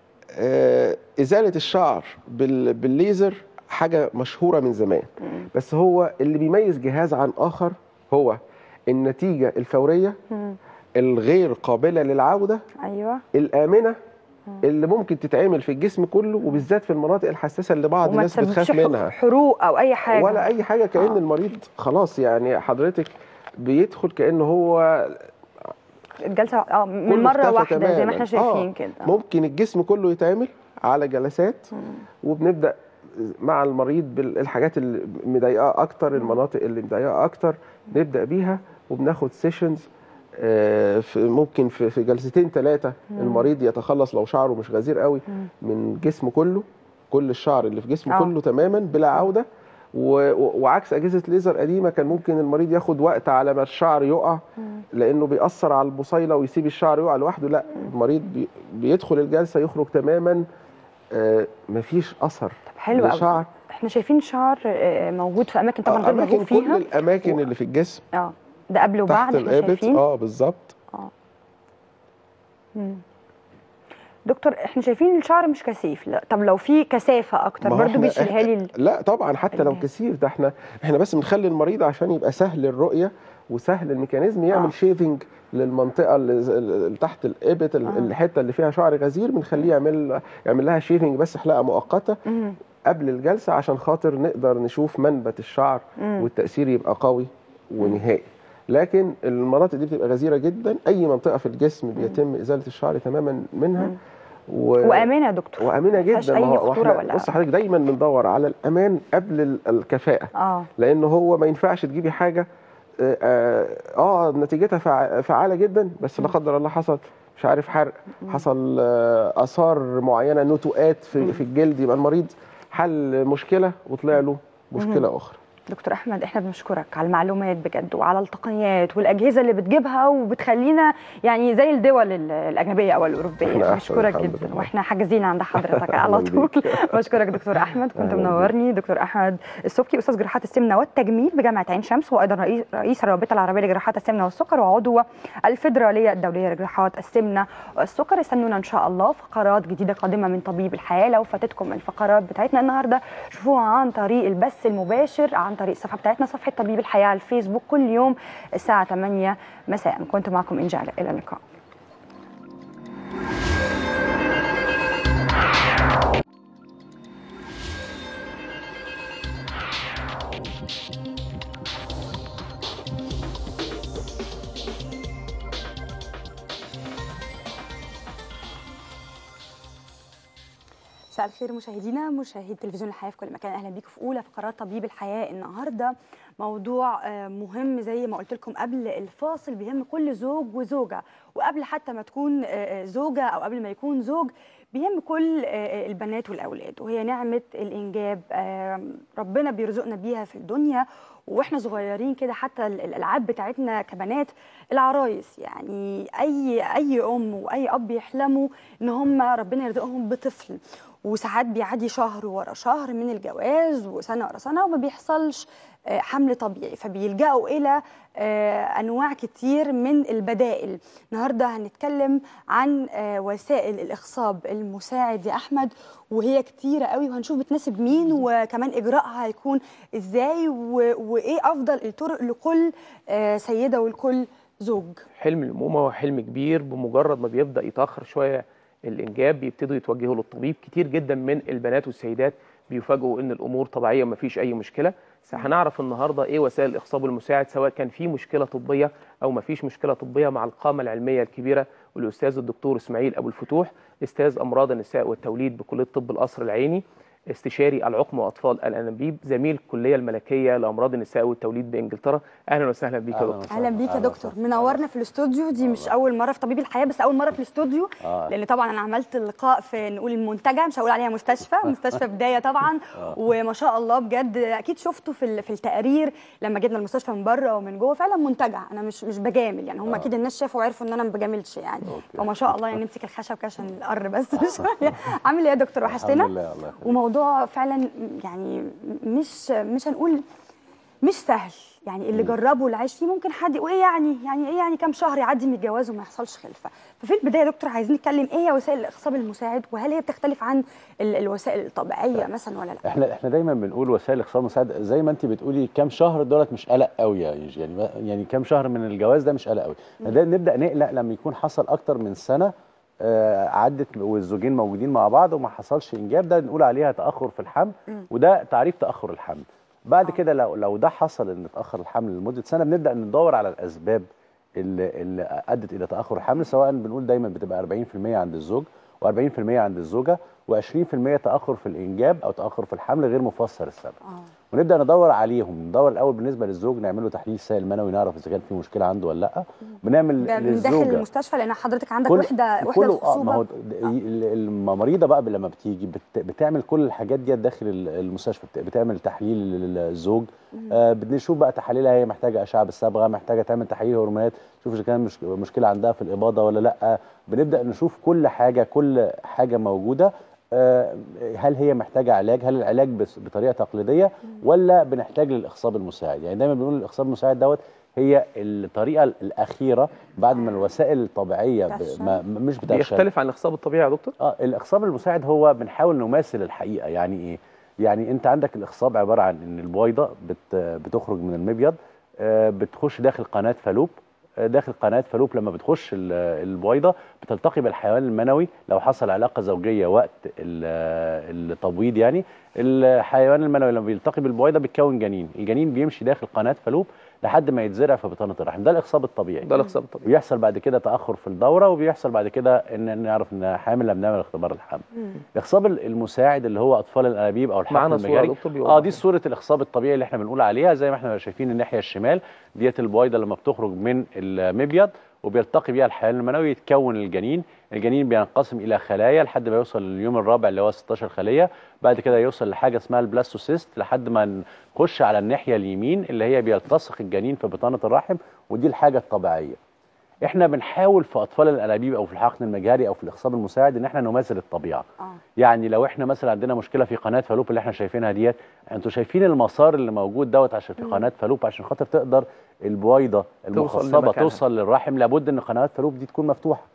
آه، ازاله الشعر بال- بالليزر حاجه مشهوره من زمان مم. بس هو اللي بيميز جهاز عن اخر هو النتيجه الفوريه مم. الغير قابله للعوده ايوه الامنه اللي ممكن تتعمل في الجسم كله وبالذات في المناطق الحساسه اللي بعض وما الناس تسببش بتخاف ح- منها حروق او اي حاجه ولا اي حاجه كان آه. المريض خلاص يعني حضرتك بيدخل كانه هو الجلسه اه من كله مره اختفى واحده زي ما تماماً. احنا شايفين آه. كده ممكن الجسم كله يتعمل على جلسات مم. وبنبدا مع المريض بالحاجات اللي مضايقاه اكتر المناطق اللي مضايقاه اكتر نبدا بيها وبناخد سيشنز ممكن في في جلستين ثلاثه المريض يتخلص لو شعره مش غزير قوي مم. من جسمه كله كل الشعر اللي في جسمه آه. كله تماما بلا عوده و- و- وعكس اجهزه ليزر قديمه كان ممكن المريض ياخد وقت على ما الشعر يقع مم. لانه بيأثر على البصيله ويسيب الشعر يقع لوحده لا المريض بي بيدخل الجلسه يخرج تماما آه مفيش اثر طب حلو قوي لشعر احنا شايفين شعر آه، موجود في اماكن طبعا آه غير اماكن مرغوب كل فيها الاماكن اللي في الجسم اه ده قبل وبعد تحت احنا الابط شايفين اه بالظبط مم. دكتور احنا شايفين الشعر مش كثيف لا طب لو في كثافه اكتر ما هو برضو إحنا- بيشيلها لي ال- لا طبعا حتى لو الجهاز. كثير ده احنا احنا بس بنخلي المريض عشان يبقى سهل الرؤيه وسهل الميكانيزم يعمل آه. شيفنج للمنطقه اللي ز- اللي تحت الابط ال- آه. الحته اللي فيها شعر غزير بنخليه يعمل يعمل لها شيفنج بس حلقه مؤقته مم. قبل الجلسه عشان خاطر نقدر نشوف منبت الشعر مم. والتاثير يبقى قوي ونهائي لكن المناطق دي بتبقى غزيره جدا اي منطقه في الجسم بيتم ازاله الشعر تماما منها مم. و... وامنه يا دكتور وامنه فيهاش جدا أي ما هو- خطورة واحنا ولا- بص حضرتك دايما بندور على الامان قبل ال- الكفاءه اه لان هو ما ينفعش تجيبي حاجه اه, آه, آه نتيجتها فع- فعاله جدا بس لا قدر الله حصل مش عارف حرق حصل آه اثار معينه نتوءات في, في الجلد يبقى المريض حل مشكله وطلع له مشكله اخرى دكتور احمد احنا بنشكرك على المعلومات بجد وعلى التقنيات والاجهزه اللي بتجيبها وبتخلينا يعني زي الدول ال- الاجنبيه او الاوروبيه إحنا أحسن بشكرك الحمد جدا لله. واحنا حاجزين عند حضرتك على أهلاً طول بيك. بشكرك دكتور احمد كنت أهلاً بيك. منورني دكتور احمد السبكي استاذ جراحات السمنه والتجميل بجامعه عين شمس وايضا رئيس رئيس الرابطه العربيه لجراحات السمنه والسكر وعضو الفدراليه الدوليه لجراحات السمنه والسكر استنونا ان شاء الله فقرات جديده قادمه من طبيب الحياه لو فاتتكم الفقرات بتاعتنا النهارده شوفوها عن طريق البث المباشر عن طريق الصفحه بتاعتنا صفحه طبيب الحياه على الفيسبوك كل يوم الساعه 8 مساء كنت معكم انجي علاء الى اللقاء مساء الخير مشاهدينا مشاهدي تلفزيون الحياه في كل مكان اهلا بيكم في اولى فقرات طبيب الحياه النهارده موضوع آه، مهم زي ما قلت لكم قبل الفاصل بيهم كل زوج وزوجه وقبل حتى ما تكون آه، آه، زوجه او قبل ما يكون زوج بيهم كل آه، البنات والاولاد وهي نعمه الانجاب آه، ربنا بيرزقنا بيها في الدنيا واحنا صغيرين كده حتى ال- الالعاب بتاعتنا كبنات العرايس يعني اي اي ام واي اب يحلموا ان هم ربنا يرزقهم بطفل وساعات بيعدي شهر ورا شهر من الجواز وسنه ورا سنه وما بيحصلش آه، حمل طبيعي فبيلجأوا الى آه، انواع كتير من البدائل النهارده هنتكلم عن آه، وسائل الاخصاب المساعد يا احمد وهي كتيره قوي وهنشوف بتناسب مين وكمان اجراءها هيكون ازاي و- وايه افضل الطرق لكل آه، سيده ولكل زوج حلم الامومه هو حلم كبير بمجرد ما بيبدا يتاخر شويه الانجاب بيبتدوا يتوجهوا للطبيب كتير جدا من البنات والسيدات بيفاجئوا ان الامور طبيعيه ومفيش اي مشكله بس هنعرف النهارده ايه وسائل الاخصاب المساعد سواء كان في مشكله طبيه او مفيش مشكله طبيه مع القامه العلميه الكبيره والاستاذ الدكتور اسماعيل ابو الفتوح استاذ امراض النساء والتوليد بكليه طب القصر العيني استشاري العقم واطفال الانابيب زميل الكليه الملكيه لامراض النساء والتوليد بانجلترا اهلا وسهلا بيك يا أهلاً دكتور وسهلاً. اهلا بيك يا أهلاً دكتور وسهلاً. منورنا في الاستوديو دي مش اول مره في طبيب الحياه بس اول مره في الاستوديو آه. لان طبعا انا عملت اللقاء في نقول المنتجع مش هقول عليها مستشفى مستشفى بدايه طبعا وما شاء الله بجد اكيد شفتوا في ال- في التقارير لما جبنا المستشفى من بره ومن جوه فعلا منتجع انا مش مش بجامل يعني هم اكيد الناس شافوا وعرفوا ان انا ما بجاملش يعني فما شاء الله يعني نمسك الخشب كده عشان القر بس شويه عامل ايه يا دكتور وحشتنا الحمد لله الله يخليك وموضوع فعلا يعني مش مش هنقول مش سهل يعني اللي جربه واللي عايش فيه ممكن حد يقول ايه يعني يعني ايه يعني كام شهر يعدي من الجواز وما يحصلش خلفه ففي البدايه يا دكتور عايزين نتكلم ايه هي وسائل الاخصاب المساعد وهل هي بتختلف عن ال- الوسائل الطبيعيه مثلا ولا لا احنا احنا دايما بنقول وسائل الاخصاب المساعد زي ما انت بتقولي كام شهر دولت مش قلق قوي يا يجي. يعني ما- يعني كام شهر من الجواز ده مش قلق قوي ده نبدا نقلق لما يكون حصل اكتر من سنه آه، عدت والزوجين موجودين مع بعض وما حصلش انجاب ده نقول عليها تاخر في الحمل وده تعريف تاخر الحمل بعد كده لو لو ده حصل ان اتاخر الحمل لمده سنه بنبدا ندور على الاسباب اللي, اللي ادت الى تاخر الحمل سواء بنقول دايما بتبقى 40% عند الزوج و40% عند الزوجه و20% تاخر في الانجاب او تاخر في الحمل غير مفسر السبب اه ونبدا ندور عليهم ندور الاول بالنسبه للزوج نعمل له تحليل سائل منوي نعرف اذا كان في مشكله عنده ولا لا بنعمل ده من داخل للزوجه المستشفى لان حضرتك عندك كل- وحده وحده كله اه ما هو الخصوبه د- ال- الممريضه بقى لما بتيجي بت بتعمل كل الحاجات دي داخل ال- المستشفى بت- بتعمل تحليل للزوج آه بنشوف بقى تحاليلها هي محتاجه اشعه بالصبغه محتاجه تعمل تحاليل هرمونات تشوف اذا كان مش مشكله عندها في الاباضه ولا لا بنبدا نشوف كل حاجه كل حاجه موجوده آه، هل هي محتاجه علاج هل العلاج بس- بطريقه تقليديه ولا بنحتاج للاخصاب المساعد يعني دايما بنقول الاخصاب المساعد دوت هي الطريقه الاخيره بعد ما الوسائل الطبيعيه ب- بتفشل. ما مش بتفشل بيختلف عن الاخصاب الطبيعي يا دكتور اه الاخصاب المساعد هو بنحاول نماثل الحقيقه يعني ايه يعني انت عندك الاخصاب عباره عن ان البويضه بت بتخرج من المبيض آه، بتخش داخل قناه فالوب آه، داخل قناه فالوب لما بتخش ال- البويضه بتلتقي بالحيوان المنوي لو حصل علاقه زوجيه وقت ال- التبويض يعني الحيوان المنوي لما بيلتقي بالبويضه بيتكون جنين الجنين بيمشي داخل قناه فالوب لحد ما يتزرع في بطانه الرحم ده الاخصاب الطبيعي ده الاخصاب الطبيعي بيحصل بعد كده تاخر في الدوره وبيحصل بعد كده ان نعرف ان حامل لما بنعمل اختبار الحمل الاخصاب المساعد اللي هو اطفال الانابيب او الحقن معانا صورة يا المجاري دكتور بيوضح اه دي صوره الاخصاب الطبيعي اللي احنا بنقول عليها زي ما احنا شايفين الناحيه الشمال ديت البويضه لما بتخرج من المبيض وبيلتقي بيها الحيوان المنوي يتكون الجنين الجنين بينقسم الى خلايا لحد ما يوصل لليوم الرابع اللي هو 16 خليه بعد كده يوصل لحاجه اسمها البلاستوسيست لحد ما نخش على الناحيه اليمين اللي هي بيلتصق الجنين في بطانه الرحم ودي الحاجه الطبيعيه احنا بنحاول في اطفال الانابيب او في الحقن المجاري او في الاخصاب المساعد ان احنا نماثل الطبيعه اه يعني لو احنا مثلا عندنا مشكله في قناه فالوب اللي احنا شايفينها ديت انتوا شايفين المسار اللي موجود دوت عشان في قناه فالوب عشان خاطر تقدر البويضه المخصبه لمكانها. توصل للرحم لابد ان قنوات فالوب دي تكون مفتوحه اه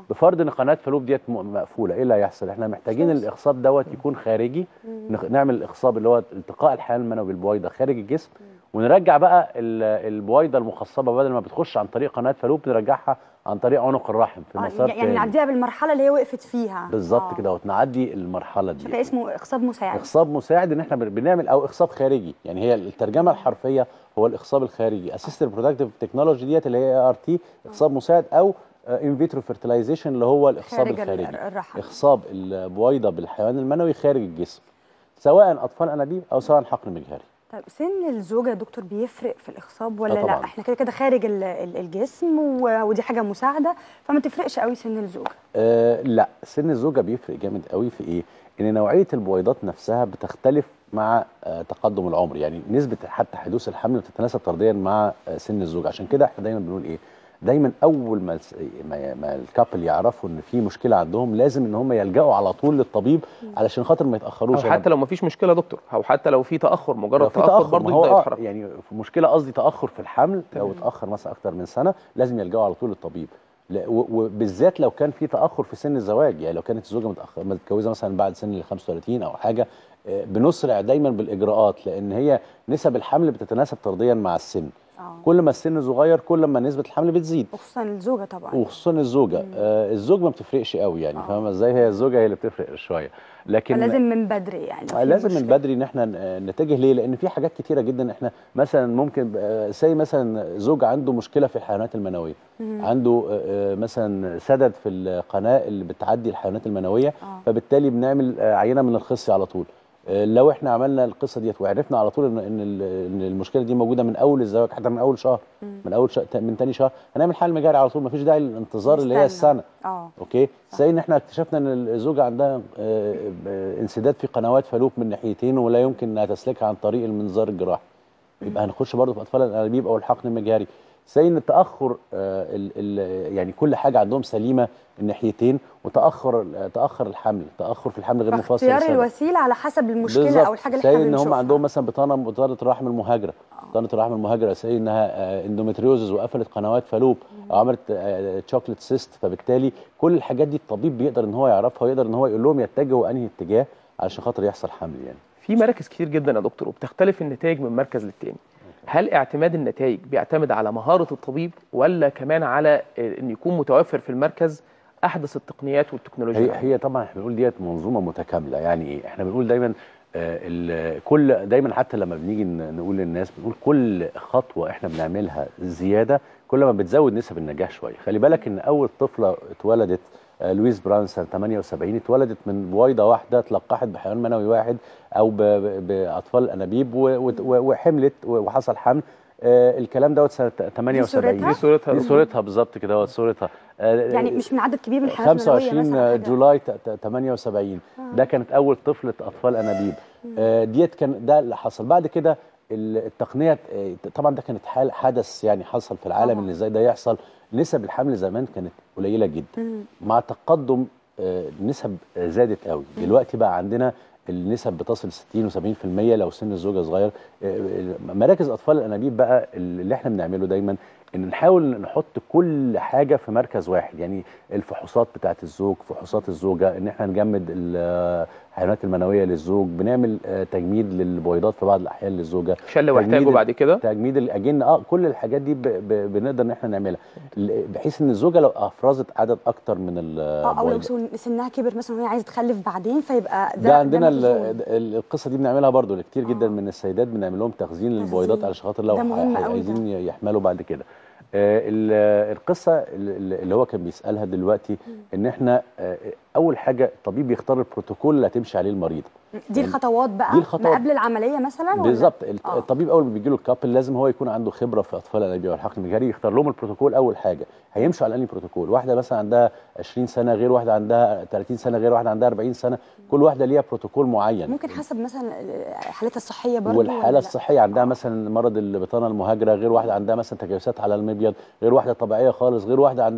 بفرض ان قناه فالوب ديت م- مقفوله ايه اللي هيحصل احنا محتاجين الاخصاب دوت يكون خارجي نخ- نعمل الاخصاب اللي هو التقاء الحيوان المنوي بالبويضه خارج الجسم ونرجع بقى ال- البويضه المخصبه بدل ما بتخش عن طريق قناه فالوب نرجعها عن طريق عنق الرحم في آه، مسار يعني تاني. نعديها بالمرحله اللي هي وقفت فيها بالظبط آه. كده وتنعدي المرحله دي شكل اسمه اخصاب مساعد اخصاب مساعد ان احنا بن- بنعمل او اخصاب خارجي يعني هي الترجمه الحرفيه هو الاخصاب الخارجي اسيست ريبرودكتيف تكنولوجي ديت اللي هي ار تي اخصاب مساعد او ان فيترو فيرتلايزيشن اللي هو الاخصاب خارج ال- الخارجي الرحم اخصاب البويضه بالحيوان المنوي خارج الجسم سواء اطفال انابيب او سواء حقن مجهري طيب سن الزوجه يا دكتور بيفرق في الاخصاب ولا آه لا طبعاً. احنا كده كده خارج ال- ال- الجسم و- ودي حاجه مساعده فما تفرقش قوي سن الزوجه آه لا سن الزوجه بيفرق جامد قوي في ايه ان نوعيه البويضات نفسها بتختلف مع آه تقدم العمر يعني نسبه حتى حدوث الحمل بتتناسب طرديا مع آه سن الزوجه عشان كده احنا دايما بنقول ايه دايما اول ما الس- ما, ما الكابل يعرفوا ان في مشكله عندهم لازم ان هم يلجأوا على طول للطبيب علشان خاطر ما او يتاخروش حتى لو ما فيش مشكله يا دكتور او حتى لو في تاخر مجرد لو في تاخر تاخر ما برضه هو يبدا آه يتحرك يعني في مشكله قصدي تاخر في الحمل لو تمام. اتاخر مثلا اكتر من سنه لازم يلجأوا على طول للطبيب لا- و- وبالذات لو كان في تاخر في سن الزواج يعني لو كانت الزوجه متاخر متجوزه مثلا بعد سن ال 35 او حاجه آه، بنسرع دايما بالاجراءات لان هي نسب الحمل بتتناسب طرديا مع السن اه كل ما السن صغير كل ما نسبه الحمل بتزيد وخصوصا الزوجه طبعا وخصوصا الزوجه آه الزوج ما بتفرقش قوي يعني آه. فاهمه ازاي هي الزوجه هي اللي بتفرق شويه لكن فلازم من بدري يعني لو آه، في لازم من مشكلة. بدري ان احنا ن- نتجه ليه لان في حاجات كتيره جدا احنا مثلا ممكن زي مثلا زوج عنده مشكله في الحيوانات المنويه مم. عنده آه، آه، مثلا سدد في القناه اللي بتعدي الحيوانات المنويه آه. فبالتالي بنعمل آه، عينه من الخصي على طول آه، لو احنا عملنا القصه ديت وعرفنا على طول ان ان ال- إن المشكله دي موجوده من اول الزواج حتى من اول شهر مم. من اول شهر من تاني شهر هنعمل حل مجاري على طول مفيش داعي للانتظار اللي هي نستنى. السنه اه اوكي زي ان احنا اكتشفنا ان الزوجه عندها آه، آه، انسداد في قنوات فالوب من ناحيتين ولا يمكن انها تسلكها عن طريق المنظار الجراحي يبقى هنخش برضه في اطفال الانابيب او الحقن المجهري زي ان التاخر آه، ال ال يعني كل حاجه عندهم سليمه الناحيتين وتاخر تاخر الحمل تاخر في الحمل غير مفصل اختيار السبب. الوسيله على حسب المشكله بالظبط. او الحاجه اللي زي احنا ان هم بنشوفها عندهم مثلا بطانه بطانه الرحم المهاجره بطانه الرحم المهاجره زي انها آه، اندومتريوزز وقفلت قنوات فالوب او عملت تشوكلت سيست فبالتالي كل الحاجات دي الطبيب بيقدر ان هو يعرفها ويقدر ان هو يقول لهم يتجهوا انهي اتجاه علشان خاطر يحصل حمل يعني في مراكز كتير جدا يا دكتور وبتختلف النتائج من مركز للتاني هل اعتماد النتائج بيعتمد على مهارة الطبيب ولا كمان على آه، ان يكون متوفر في المركز احدث التقنيات والتكنولوجيا هي هي طبعا احنا بنقول ديت منظومه متكامله يعني ايه احنا بنقول دايما آه، ال- كل دايما حتى لما بنيجي ن- نقول للناس بنقول كل خطوه احنا بنعملها زياده كل ما بتزود نسب النجاح شويه خلي بالك ان اول طفله اتولدت آه، لويس براون سنه 78 اتولدت من بويضه واحده اتلقحت بحيوان منوي واحد او ب- ب- باطفال انابيب و- وت- و- وحملت وحصل حمل آه، الكلام دوت سنه 78 دي صورتها دي صورتها بالظبط كده دوت صورتها آه، يعني مش من عدد كبير من الحالات المنوية 25 مثلا حاجة. جولاي ت- ت- 78 ده كانت اول طفله اطفال انابيب آه، ديت كان ده اللي حصل بعد كده ال- التقنيه آه، طبعا ده كانت حال حدث يعني حصل في العالم طبعاً. ان ازاي ده يحصل نسب الحمل زمان كانت قليله جدا مم. مع تقدم آه، النسب آه، زادت قوي دلوقتي بقى عندنا النسب بتصل 60 و70% لو سن الزوجه صغير آه، مراكز اطفال الانابيب بقى اللي احنا بنعمله دايما ان نحاول نحط كل حاجه في مركز واحد يعني الفحوصات بتاعه الزوج فحوصات الزوجه ان احنا نجمد الحيوانات المنويه للزوج بنعمل آه، تجميد للبويضات في بعض الاحيان للزوجه شل واحتاجه تجميد- بعد كده تجميد الاجنه اه كل الحاجات دي ب ب بنقدر ان احنا نعملها ل- بحيث ان الزوجه لو افرزت عدد اكتر من اه او لو البويضات سن- سنها كبر مثلا وهي عايزه تخلف بعدين فيبقى ده ده عندنا ال- مخزون. ال- القصه دي بنعملها برضو كتير جدا آه. من السيدات بنعمل لهم تخزين للبويضات تخزين. علشان خاطر لو ده مهم ح- قوي عايزين يحملوا بعد كده آه، ال- القصه ال- اللي هو كان بيسالها دلوقتي ان احنا آه، اول حاجه الطبيب يختار البروتوكول اللي هتمشي عليه المريض دي الخطوات بقى دي الخطوات. ما قبل العمليه مثلا ولا؟ بالظبط الت- آه. الطبيب اول ما بيجي له الكابل لازم هو يكون عنده خبره في اطفال الانابيب والحقن المجهري يختار لهم البروتوكول اول حاجه هيمشوا على انهي بروتوكول واحده مثلا عندها 20 سنه غير واحده عندها 30 سنه غير واحده عندها 40 سنه كل واحده ليها بروتوكول معين ممكن حسب مثلا حالتها الصحيه برضه والحاله الصحيه عندها مثلا مرض البطانه المهاجره غير واحده عندها مثلا تجاوزات على المبيض غير واحده طبيعيه خالص غير واحده عندها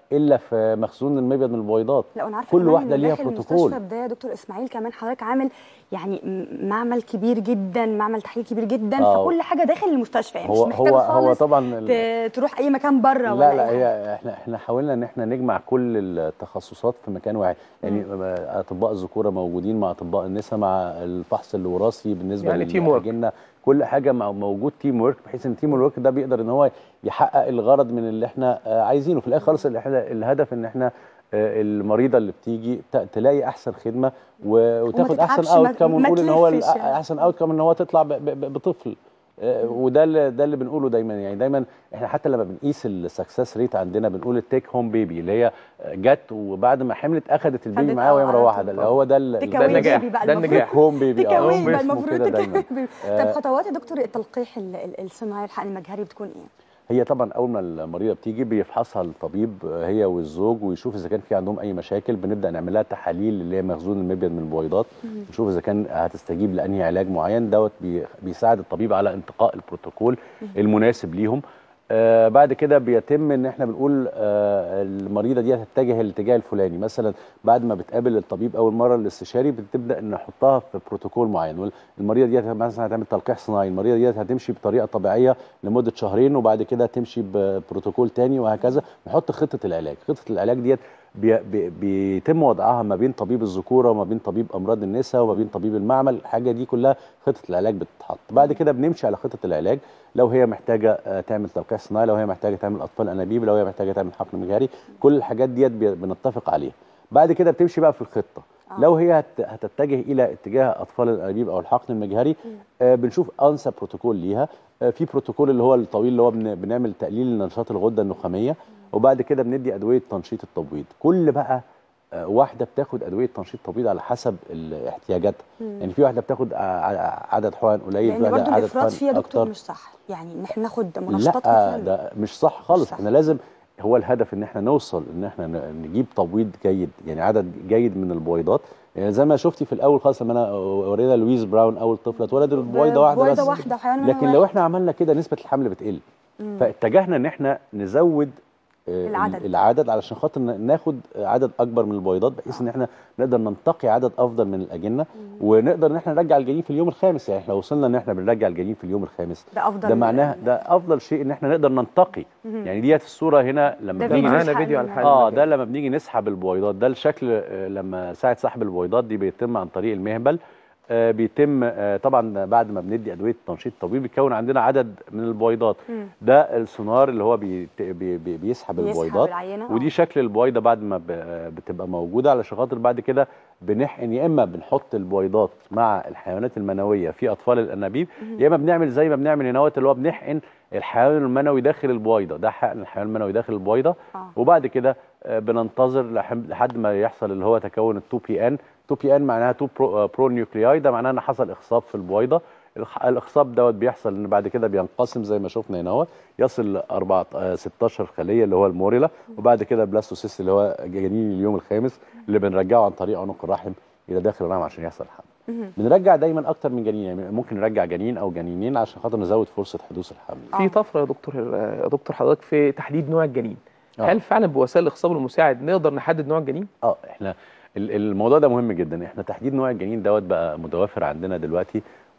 الا في مخزون المبيض من البويضات لا انا عارفه كل كمان واحده إن ليها داخل بروتوكول المستشفى ده يا دكتور اسماعيل كمان حضرتك عامل يعني م- معمل كبير جدا معمل تحليل كبير جدا آه. فكل حاجه داخل المستشفى يعني هو مش محتاج هو هو خالص طبعا ال- ت- تروح اي مكان بره لا ولا لا أي حاجة. هي احنا احنا حاولنا ان احنا نجمع كل التخصصات في مكان واحد يعني اطباء الذكوره موجودين مع اطباء النساء مع الفحص الوراثي بالنسبه يعني team work. للأجنة. كل حاجه مع- موجود تيم ورك بحيث ان التيم ورك ده بيقدر ان هو يحقق الغرض من اللي احنا آه، عايزينه في الاخر خالص اللي احنا الهدف ان احنا آه، المريضه اللي بتيجي ت- تلاقي احسن خدمه و- وتاخد احسن تتعبش، ما- اوت كم ما ونقول ان هو تلفش ال- يعني. احسن اوت كم ان هو تطلع ب- ب- بطفل آه، وده اللي ده اللي بنقوله دايما يعني دايما احنا حتى لما بنقيس السكسس ريت عندنا بنقول التيك هوم بيبي اللي هي جت وبعد ما حملت اخذت البيبي خدت معاها وهي اه على مروحه طول. ده اللي هو ده ال- تيك ده أواي النجاح، بيبي بقى ده المفروض. النجاح. تيك هوم بيبي تيك اه أواي هو بقى اسمه المفروض كده تيك دايما أواي بيبي. آه. طب خطوات يا دكتور التلقيح ال- ال- الصناعي الحقن المجهري بتكون ايه؟ هي طبعا اول ما المريضه بتيجي بيفحصها الطبيب آه، هي والزوج ويشوف اذا كان في عندهم اي مشاكل بنبدا نعمل لها تحاليل اللي هي مخزون المبيض من البويضات نشوف اذا كان هتستجيب لانهي علاج معين دوت بي- بيساعد الطبيب على انتقاء البروتوكول المناسب ليهم آه بعد كده بيتم ان احنا بنقول آه المريضه دي هتتجه الاتجاه الفلاني مثلا بعد ما بتقابل الطبيب اول مره الاستشاري بتبدا نحطها في بروتوكول معين نقول المريضه دي مثلا هتعمل تلقيح صناعي المريضه دي هتمشي بطريقه طبيعيه لمده شهرين وبعد كده تمشي ببروتوكول تاني وهكذا نحط خطه العلاج خطه العلاج ديت بي بي بيتم وضعها ما بين طبيب الذكوره وما بين طبيب امراض النساء وما بين طبيب المعمل الحاجه دي كلها خطه العلاج بتتحط بعد كده بنمشي على خطه العلاج لو هي محتاجه آه، تعمل تلقيح صناعي لو هي محتاجه تعمل اطفال انابيب لو هي محتاجه تعمل حقن مجهري كل الحاجات ديت بي- بنتفق عليها بعد كده بتمشي بقى في الخطه آه. لو هي هت- هتتجه الى اتجاه اطفال الانابيب او الحقن المجهري آه بنشوف انسب بروتوكول ليها آه في بروتوكول اللي هو الطويل اللي هو بن- بنعمل تقليل لنشاط الغده النخاميه وبعد كده بندي ادويه تنشيط التبويض كل بقى آه، واحده بتاخد ادويه تنشيط تبويض على حسب ال- احتياجاتها يعني في واحده بتاخد ع- ع- عدد حقن قليل لان في واحده برضه عدد الافراط حقن فيه يا دكتور أكتر. مش صح يعني ان احنا ناخد منشطات لا كتير. ده مش صح خالص صح. احنا لازم هو الهدف ان احنا نوصل ان احنا ن- نجيب تبويض جيد يعني عدد جيد من البويضات يعني زي ما شفتي في الاول خالص لما انا ورينا لويس براون اول طفله اتولدت بويضه واحده بويضة بس واحده وحيوان منوي لكن لو واحد. احنا عملنا كده نسبه الحمل بتقل فاتجهنا ان احنا نزود آه، العدد. العدد علشان خاطر ن- ناخد عدد اكبر من البويضات بحيث ان احنا نقدر ننتقي عدد افضل من الاجنه ونقدر ان احنا نرجع الجنين في اليوم الخامس يعني احنا لو وصلنا ان احنا بنرجع الجنين في اليوم الخامس ده افضل ده معناه ده افضل شيء ان احنا نقدر ننتقي يعني ديت الصوره هنا لما ده ده بنيجي فيديو معانا الحقن فيديو على من- الحقن اه المجهري. ده لما بنيجي نسحب البويضات ده الشكل آه، لما ساعه سحب البويضات دي بيتم عن طريق المهبل آه، بيتم آه، طبعا بعد ما بندي ادويه تنشيط طبيعي بيتكون عندنا عدد من البويضات مم. ده السونار اللي هو بي بي بي بيسحب بيسحب البويضات العينة، ودي آه. شكل البويضه بعد ما ب- بتبقى موجوده علشان خاطر بعد كده بنحقن يا اما بنحط البويضات مع الحيوانات المنويه في اطفال الانابيب يا اما بنعمل زي ما بنعمل هنا اللي هو بنحقن الحيوان المنوي داخل البويضه ده حقن الحيوان المنوي داخل البويضه آه. وبعد كده آه، بننتظر لحم- لحد ما يحصل اللي هو تكون ال 2 بي ان 2 بي ان معناها 2 برو, برو نيوكلياي ده معناه ان حصل اخصاب في البويضه الخ- الاخصاب دوت بيحصل ان بعد كده بينقسم زي ما شفنا هنا اهوت يصل ل 4 16 خليه اللي هو الموريلا وبعد كده بلاستوسيست اللي هو جنين اليوم الخامس اللي بنرجعه عن طريق عنق الرحم الى داخل الرحم عشان يحصل حمل بنرجع دايما اكتر من جنين يعني ممكن نرجع جنين او جنينين عشان خاطر نزود فرصه حدوث الحمل في طفره يا دكتور يا دكتور حضرتك في تحديد نوع الجنين آه. هل فعلا بوسائل الاخصاب المساعد نقدر نحدد نوع الجنين اه احنا ال- الموضوع ده مهم جدا احنا تحديد نوع الجنين دوت بقى متوفر عندنا دلوقتي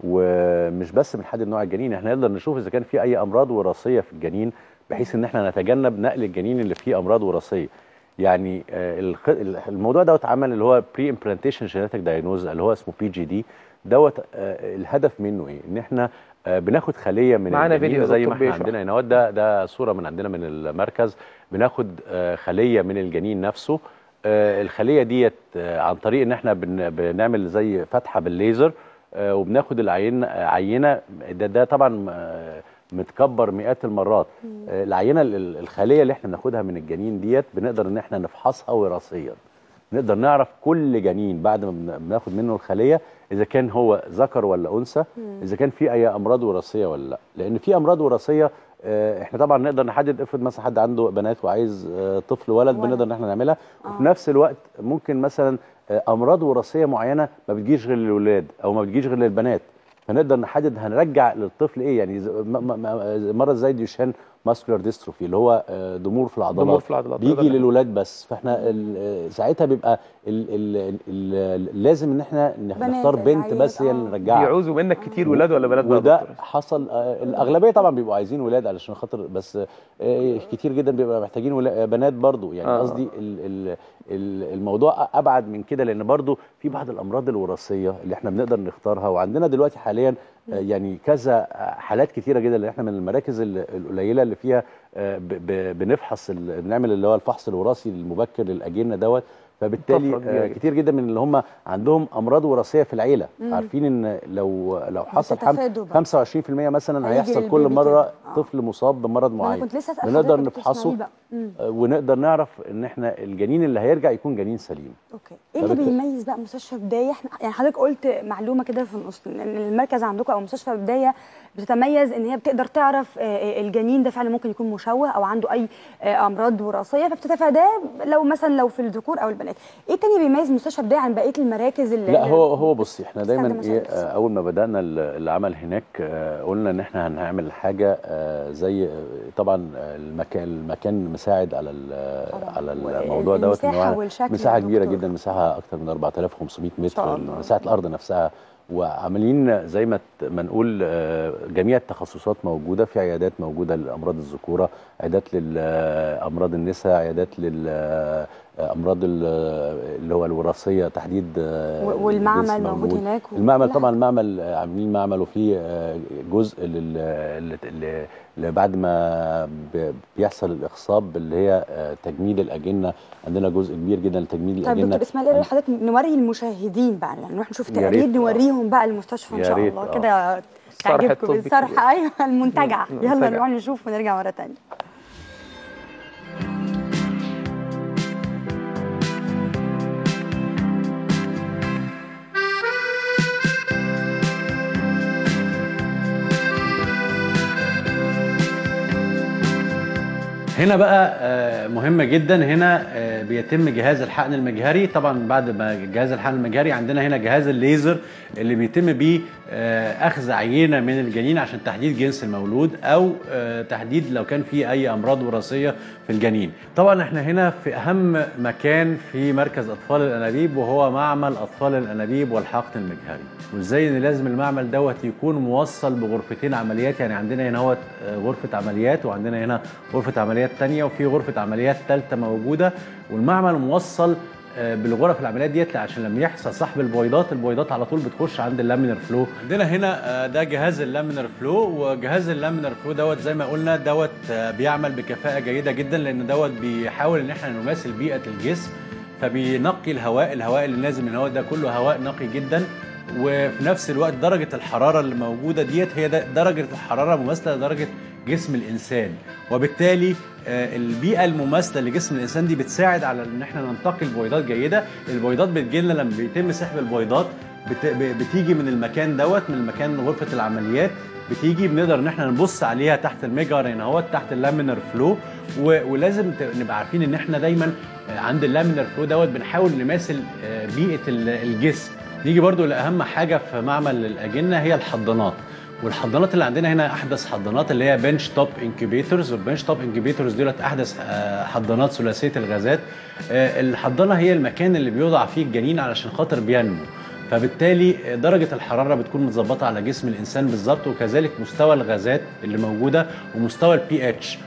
ومش بس بنحدد نوع الجنين احنا نقدر نشوف اذا كان في اي امراض وراثيه في الجنين بحيث ان احنا نتجنب نقل الجنين اللي فيه امراض وراثيه يعني آه، الخ- الموضوع دوت عمل اللي هو بري امبلانتيشن جينيتك دايجنوز اللي هو اسمه بي جي دي دوت آه، الهدف منه ايه ان احنا آه، بناخد خليه من معانا الجنين فيديو يا زي دكتور ما احنا بيشرح. عندنا هنا اهوت ده ده صوره من عندنا من المركز بناخد آه، خليه من الجنين نفسه آه، الخليه ديت آه، عن طريق ان احنا بن- بنعمل زي فتحه بالليزر آه، وبناخد العين آه، عينه ده ده طبعا آه، متكبر مئات المرات آه، العينه ال- ال- الخليه اللي احنا بناخدها من الجنين ديت بنقدر ان احنا نفحصها وراثيا نقدر نعرف كل جنين بعد ما بن- بناخد منه الخليه اذا كان هو ذكر ولا انثى اذا كان في اي امراض وراثيه ولا لا لان في امراض وراثيه آه، احنا طبعا نقدر نحدد افرض مثلا حد عنده بنات وعايز آه، طفل ولد ولد. بنقدر ان احنا نعملها وفي نفس الوقت ممكن مثلا آه، امراض وراثيه معينه ما بتجيش غير للولاد او ما بتجيش غير للبنات فنقدر نحدد هنرجع للطفل ايه يعني ز- م- م- م- مرض زي ديوشان ماسكولار ديستروفي اللي هو آه، ضمور في العضلات ضمور في العضلات بيجي ده- للولاد بس فاحنا ال- آه، ساعتها بيبقى ال ال ال لازم ان احنا نختار بنت العيال، بس هي آه. اللي نرجعها بيعوزوا منك كتير ولاد ولا بنات بقى يا وده دكتور؟ حصل آه، الاغلبيه طبعا بيبقوا عايزين ولاد علشان خاطر بس آه، كتير جدا بيبقى محتاجين ولا- بنات برضو يعني آه. قصدي ال- ال- ال- الموضوع ابعد من كده لان برضو في بعض الامراض الوراثيه اللي احنا بنقدر نختارها وعندنا دلوقتي حاليا آه، يعني كذا آه، حالات كتيره جدا اللي احنا من المراكز ال- القليله اللي فيها آه، ب- ب- بنفحص ال- بنعمل اللي هو الفحص الوراثي المبكر للاجنه دوت فبالتالي طفرة كبيرة آه، جدا. كتير جدا من اللي هم عندهم امراض وراثيه في العيله عارفين ان لو لو حصل حمل بتتفادوا بقى. 25% مثلا هيجي هيحصل كل للبيبي مره كده. آه. طفل مصاب بمرض ما انا معين كنت لسه اسال بنقدر حضرتك كنت نفحصه تسمعيه بقى. مم. آه، ونقدر نعرف ان احنا الجنين اللي هيرجع يكون جنين سليم اوكي ايه اللي فبالت- بيميز بقى مستشفى بدايه احنا يعني حضرتك قلت معلومه كده في النص ان المركز عندكم او مستشفى بدايه بتتميز ان هي بتقدر تعرف آه، آه، الجنين ده فعلا ممكن يكون مشوه او عنده اي آه، امراض وراثيه فبتتفاداه لو مثلا لو في الذكور او البنات ايه تاني بيميز مستشفى بدايه عن بقيه المراكز اللي لا هو هو بصي احنا دايما بتستخدم ايه وسائل آه، اول ما بدانا ال- العمل هناك آه، قلنا ان احنا هنعمل حاجه آه، زي آه، طبعا آه، المكان المكان مساعد على ال- طبعاً. على الموضوع دوت إن المساحة هو والشكل مساحه يا كبيره دكتور. جدا مساحه اكتر من 4500 شاء متر الله. مساحه الارض نفسها وعاملين زي ما ت- ما نقول آه، جميع التخصصات موجوده في عيادات موجوده لامراض الذكوره عيادات لامراض النساء عيادات للامراض اللي هو الوراثيه تحديد آه، و- والمعمل الجنس موجود هناك و- المعمل كل طبعا المعمل آه، عاملين معمل وفيه آه، جزء لل- اللي- اللي اللي بعد ما ب- بيحصل الاخصاب اللي هي آه، تجميد الاجنه عندنا جزء كبير جدا لتجميد طيب الاجنه دكتور اسماعيل ايه رأي حضرتك نوري المشاهدين بقى يعني نروح نشوف يا تقرير ريت، آه. نوريهم بقى المستشفى ان يا شاء ريت، الله آه. كده الصرح تعجبكم الطبي الصرح كده. ايوه المنتجع مم، يلا منتجع. نروح نشوف ونرجع مره ثانيه هنا بقى آه، مهمة جدا هنا آه، بيتم جهاز الحقن المجهري طبعا بعد ما جهاز الحقن المجهري عندنا هنا جهاز الليزر اللي بيتم بيه آه، اخذ عينة من الجنين عشان تحديد جنس المولود او آه، تحديد لو كان في اي امراض وراثية في الجنين طبعا احنا هنا في اهم مكان في مركز اطفال الانابيب وهو معمل اطفال الانابيب والحقن المجهري وازاي ان لازم المعمل دوت يكون موصل بغرفتين عمليات يعني عندنا هنا هو غرفة عمليات وعندنا هنا غرفة عمليات تانية وفي غرفة عمليات تالتة موجودة والمعمل موصل آه، بالغرف العمليات ديت عشان لما يحصل سحب البويضات البويضات على طول بتخش عند اللامينر فلو عندنا هنا آه، ده جهاز اللامينر فلو وجهاز اللامينر فلو دوت زي ما قلنا دوت آه، بيعمل بكفاءة جيدة جدا لان دوت بيحاول ان احنا نماثل بيئة الجسم فبينقي الهواء الهواء اللي نازل من الهواء ده كله هواء نقي جدا وفي نفس الوقت درجة الحرارة اللي موجودة ديت هي ده- درجة الحرارة مماثلة لدرجة جسم الإنسان وبالتالي آه، البيئة المماثلة لجسم الإنسان دي بتساعد على إن احنا ننتقي البويضات جيدة البويضات بتجيلنا لما بيتم سحب البويضات بت- ب- بتيجي من المكان دوت من المكان غرفة العمليات بتيجي بنقدر ان احنا نبص عليها تحت الميجر هنا اهوت تحت اللامينر فلو و- ولازم ت- نبقى عارفين ان احنا دايما آه، عند اللامينر فلو دوت بنحاول نماثل آه، بيئة ال- الجسم نيجي برضو لأهم حاجة في معمل الأجنة هي الحضانات والحضانات اللي عندنا هنا احدث حضانات اللي هي بنش توب انكيبيتورز والبنش توب انكيبيتورز دولت احدث آه، حضانات ثلاثيه الغازات آه، الحضانه هي المكان اللي بيوضع فيه الجنين علشان خاطر بينمو فبالتالي آه، درجه الحراره بتكون متظبطه على جسم الانسان بالظبط وكذلك مستوى الغازات اللي موجوده ومستوى البي اتش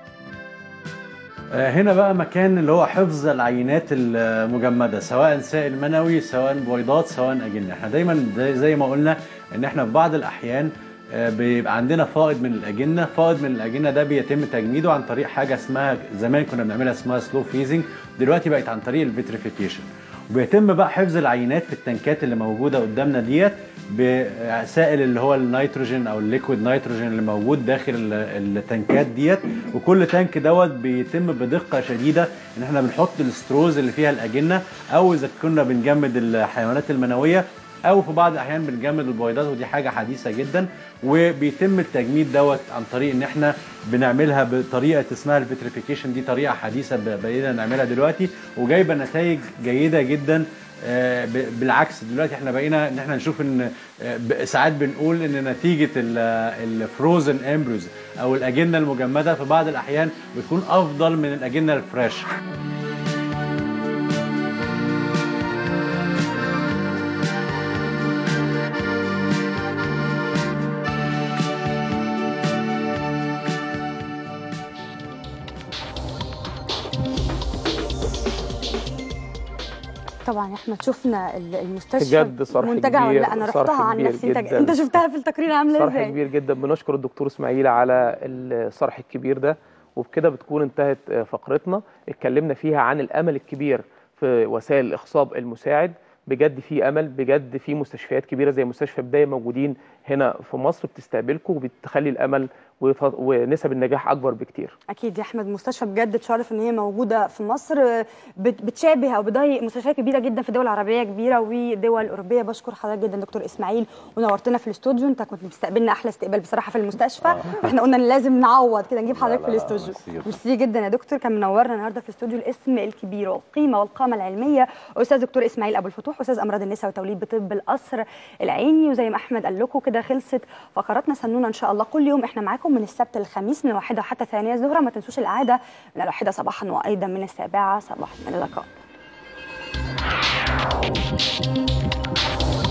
آه، هنا بقى مكان اللي هو حفظ العينات المجمده سواء سائل منوي سواء بويضات سواء اجنه احنا دايما زي- زي ما قلنا ان احنا في بعض الاحيان آه، بيبقى عندنا فائض من الاجنه فائض من الاجنه ده بيتم تجميده عن طريق حاجه اسمها زمان كنا بنعملها اسمها سلو فيزنج دلوقتي بقت عن طريق الفيتريفيكيشن وبيتم بقى حفظ العينات في التنكات اللي موجوده قدامنا ديت بسائل اللي هو النيتروجين او الليكويد نيتروجين اللي موجود داخل ال- التنكات ديت وكل تانك دوت بيتم بدقه شديده ان احنا بنحط الاستروز اللي فيها الاجنه او اذا كنا بنجمد الحيوانات المنويه او في بعض الاحيان بنجمد البويضات ودي حاجه حديثه جدا وبيتم التجميد دوت عن طريق ان احنا بنعملها بطريقه اسمها الفيتريفيكيشن دي طريقه حديثه ب- بقينا نعملها دلوقتي وجايبه نتائج جيده جدا آه، ب- بالعكس دلوقتي احنا بقينا ان احنا نشوف ان آه، ب- ساعات بنقول ان نتيجه الفروزن امبريوز او الاجنه المجمده في بعض الاحيان بتكون افضل من الاجنه الفريش طبعا يا احمد شفنا ال- المستشفى بجد صرح منتجع ولا كبير، لا انا صرح رحتها عن كبير نفسي انت جداً. انت شفتها في التقرير عامله صرح ازاي كبير جدا بنشكر الدكتور اسماعيل على الصرح الكبير ده وبكده بتكون انتهت فقرتنا اتكلمنا فيها عن الامل الكبير في وسائل الاخصاب المساعد بجد في امل بجد في مستشفيات كبيره زي مستشفى بدايه موجودين هنا في مصر بتستقبلكم وبتخلي الامل وف- ونسب النجاح اكبر بكتير اكيد يا احمد مستشفى بجد تشرف ان هي موجوده في مصر آه، بت- بتشابه او بتضايق مستشفيات كبيره جدا في دول عربيه كبيره ودول اوروبيه بشكر حضرتك جدا دكتور اسماعيل ونورتنا في الاستوديو انت كنت مستقبلنا احلى استقبال بصراحه في المستشفى احنا قلنا ان لازم نعوض كده نجيب حضرتك لا، في لا، الاستوديو ميرسي جدا. ميرسي جدا يا دكتور كان منورنا النهارده في الاستوديو الاسم الكبير والقيمه والقامه العلميه استاذ دكتور اسماعيل ابو الفتوح استاذ امراض النساء وتوليد بطب القصر العيني وزي ما احمد قال لكم كده خلصت فقراتنا سنونا ان شاء الله كل يوم احنا معاكم من السبت للخميس من الواحده حتى الثانيه الظهر ما تنسوش العاده من الواحده صباحا وايضا من السابعه صباحا الى اللقاء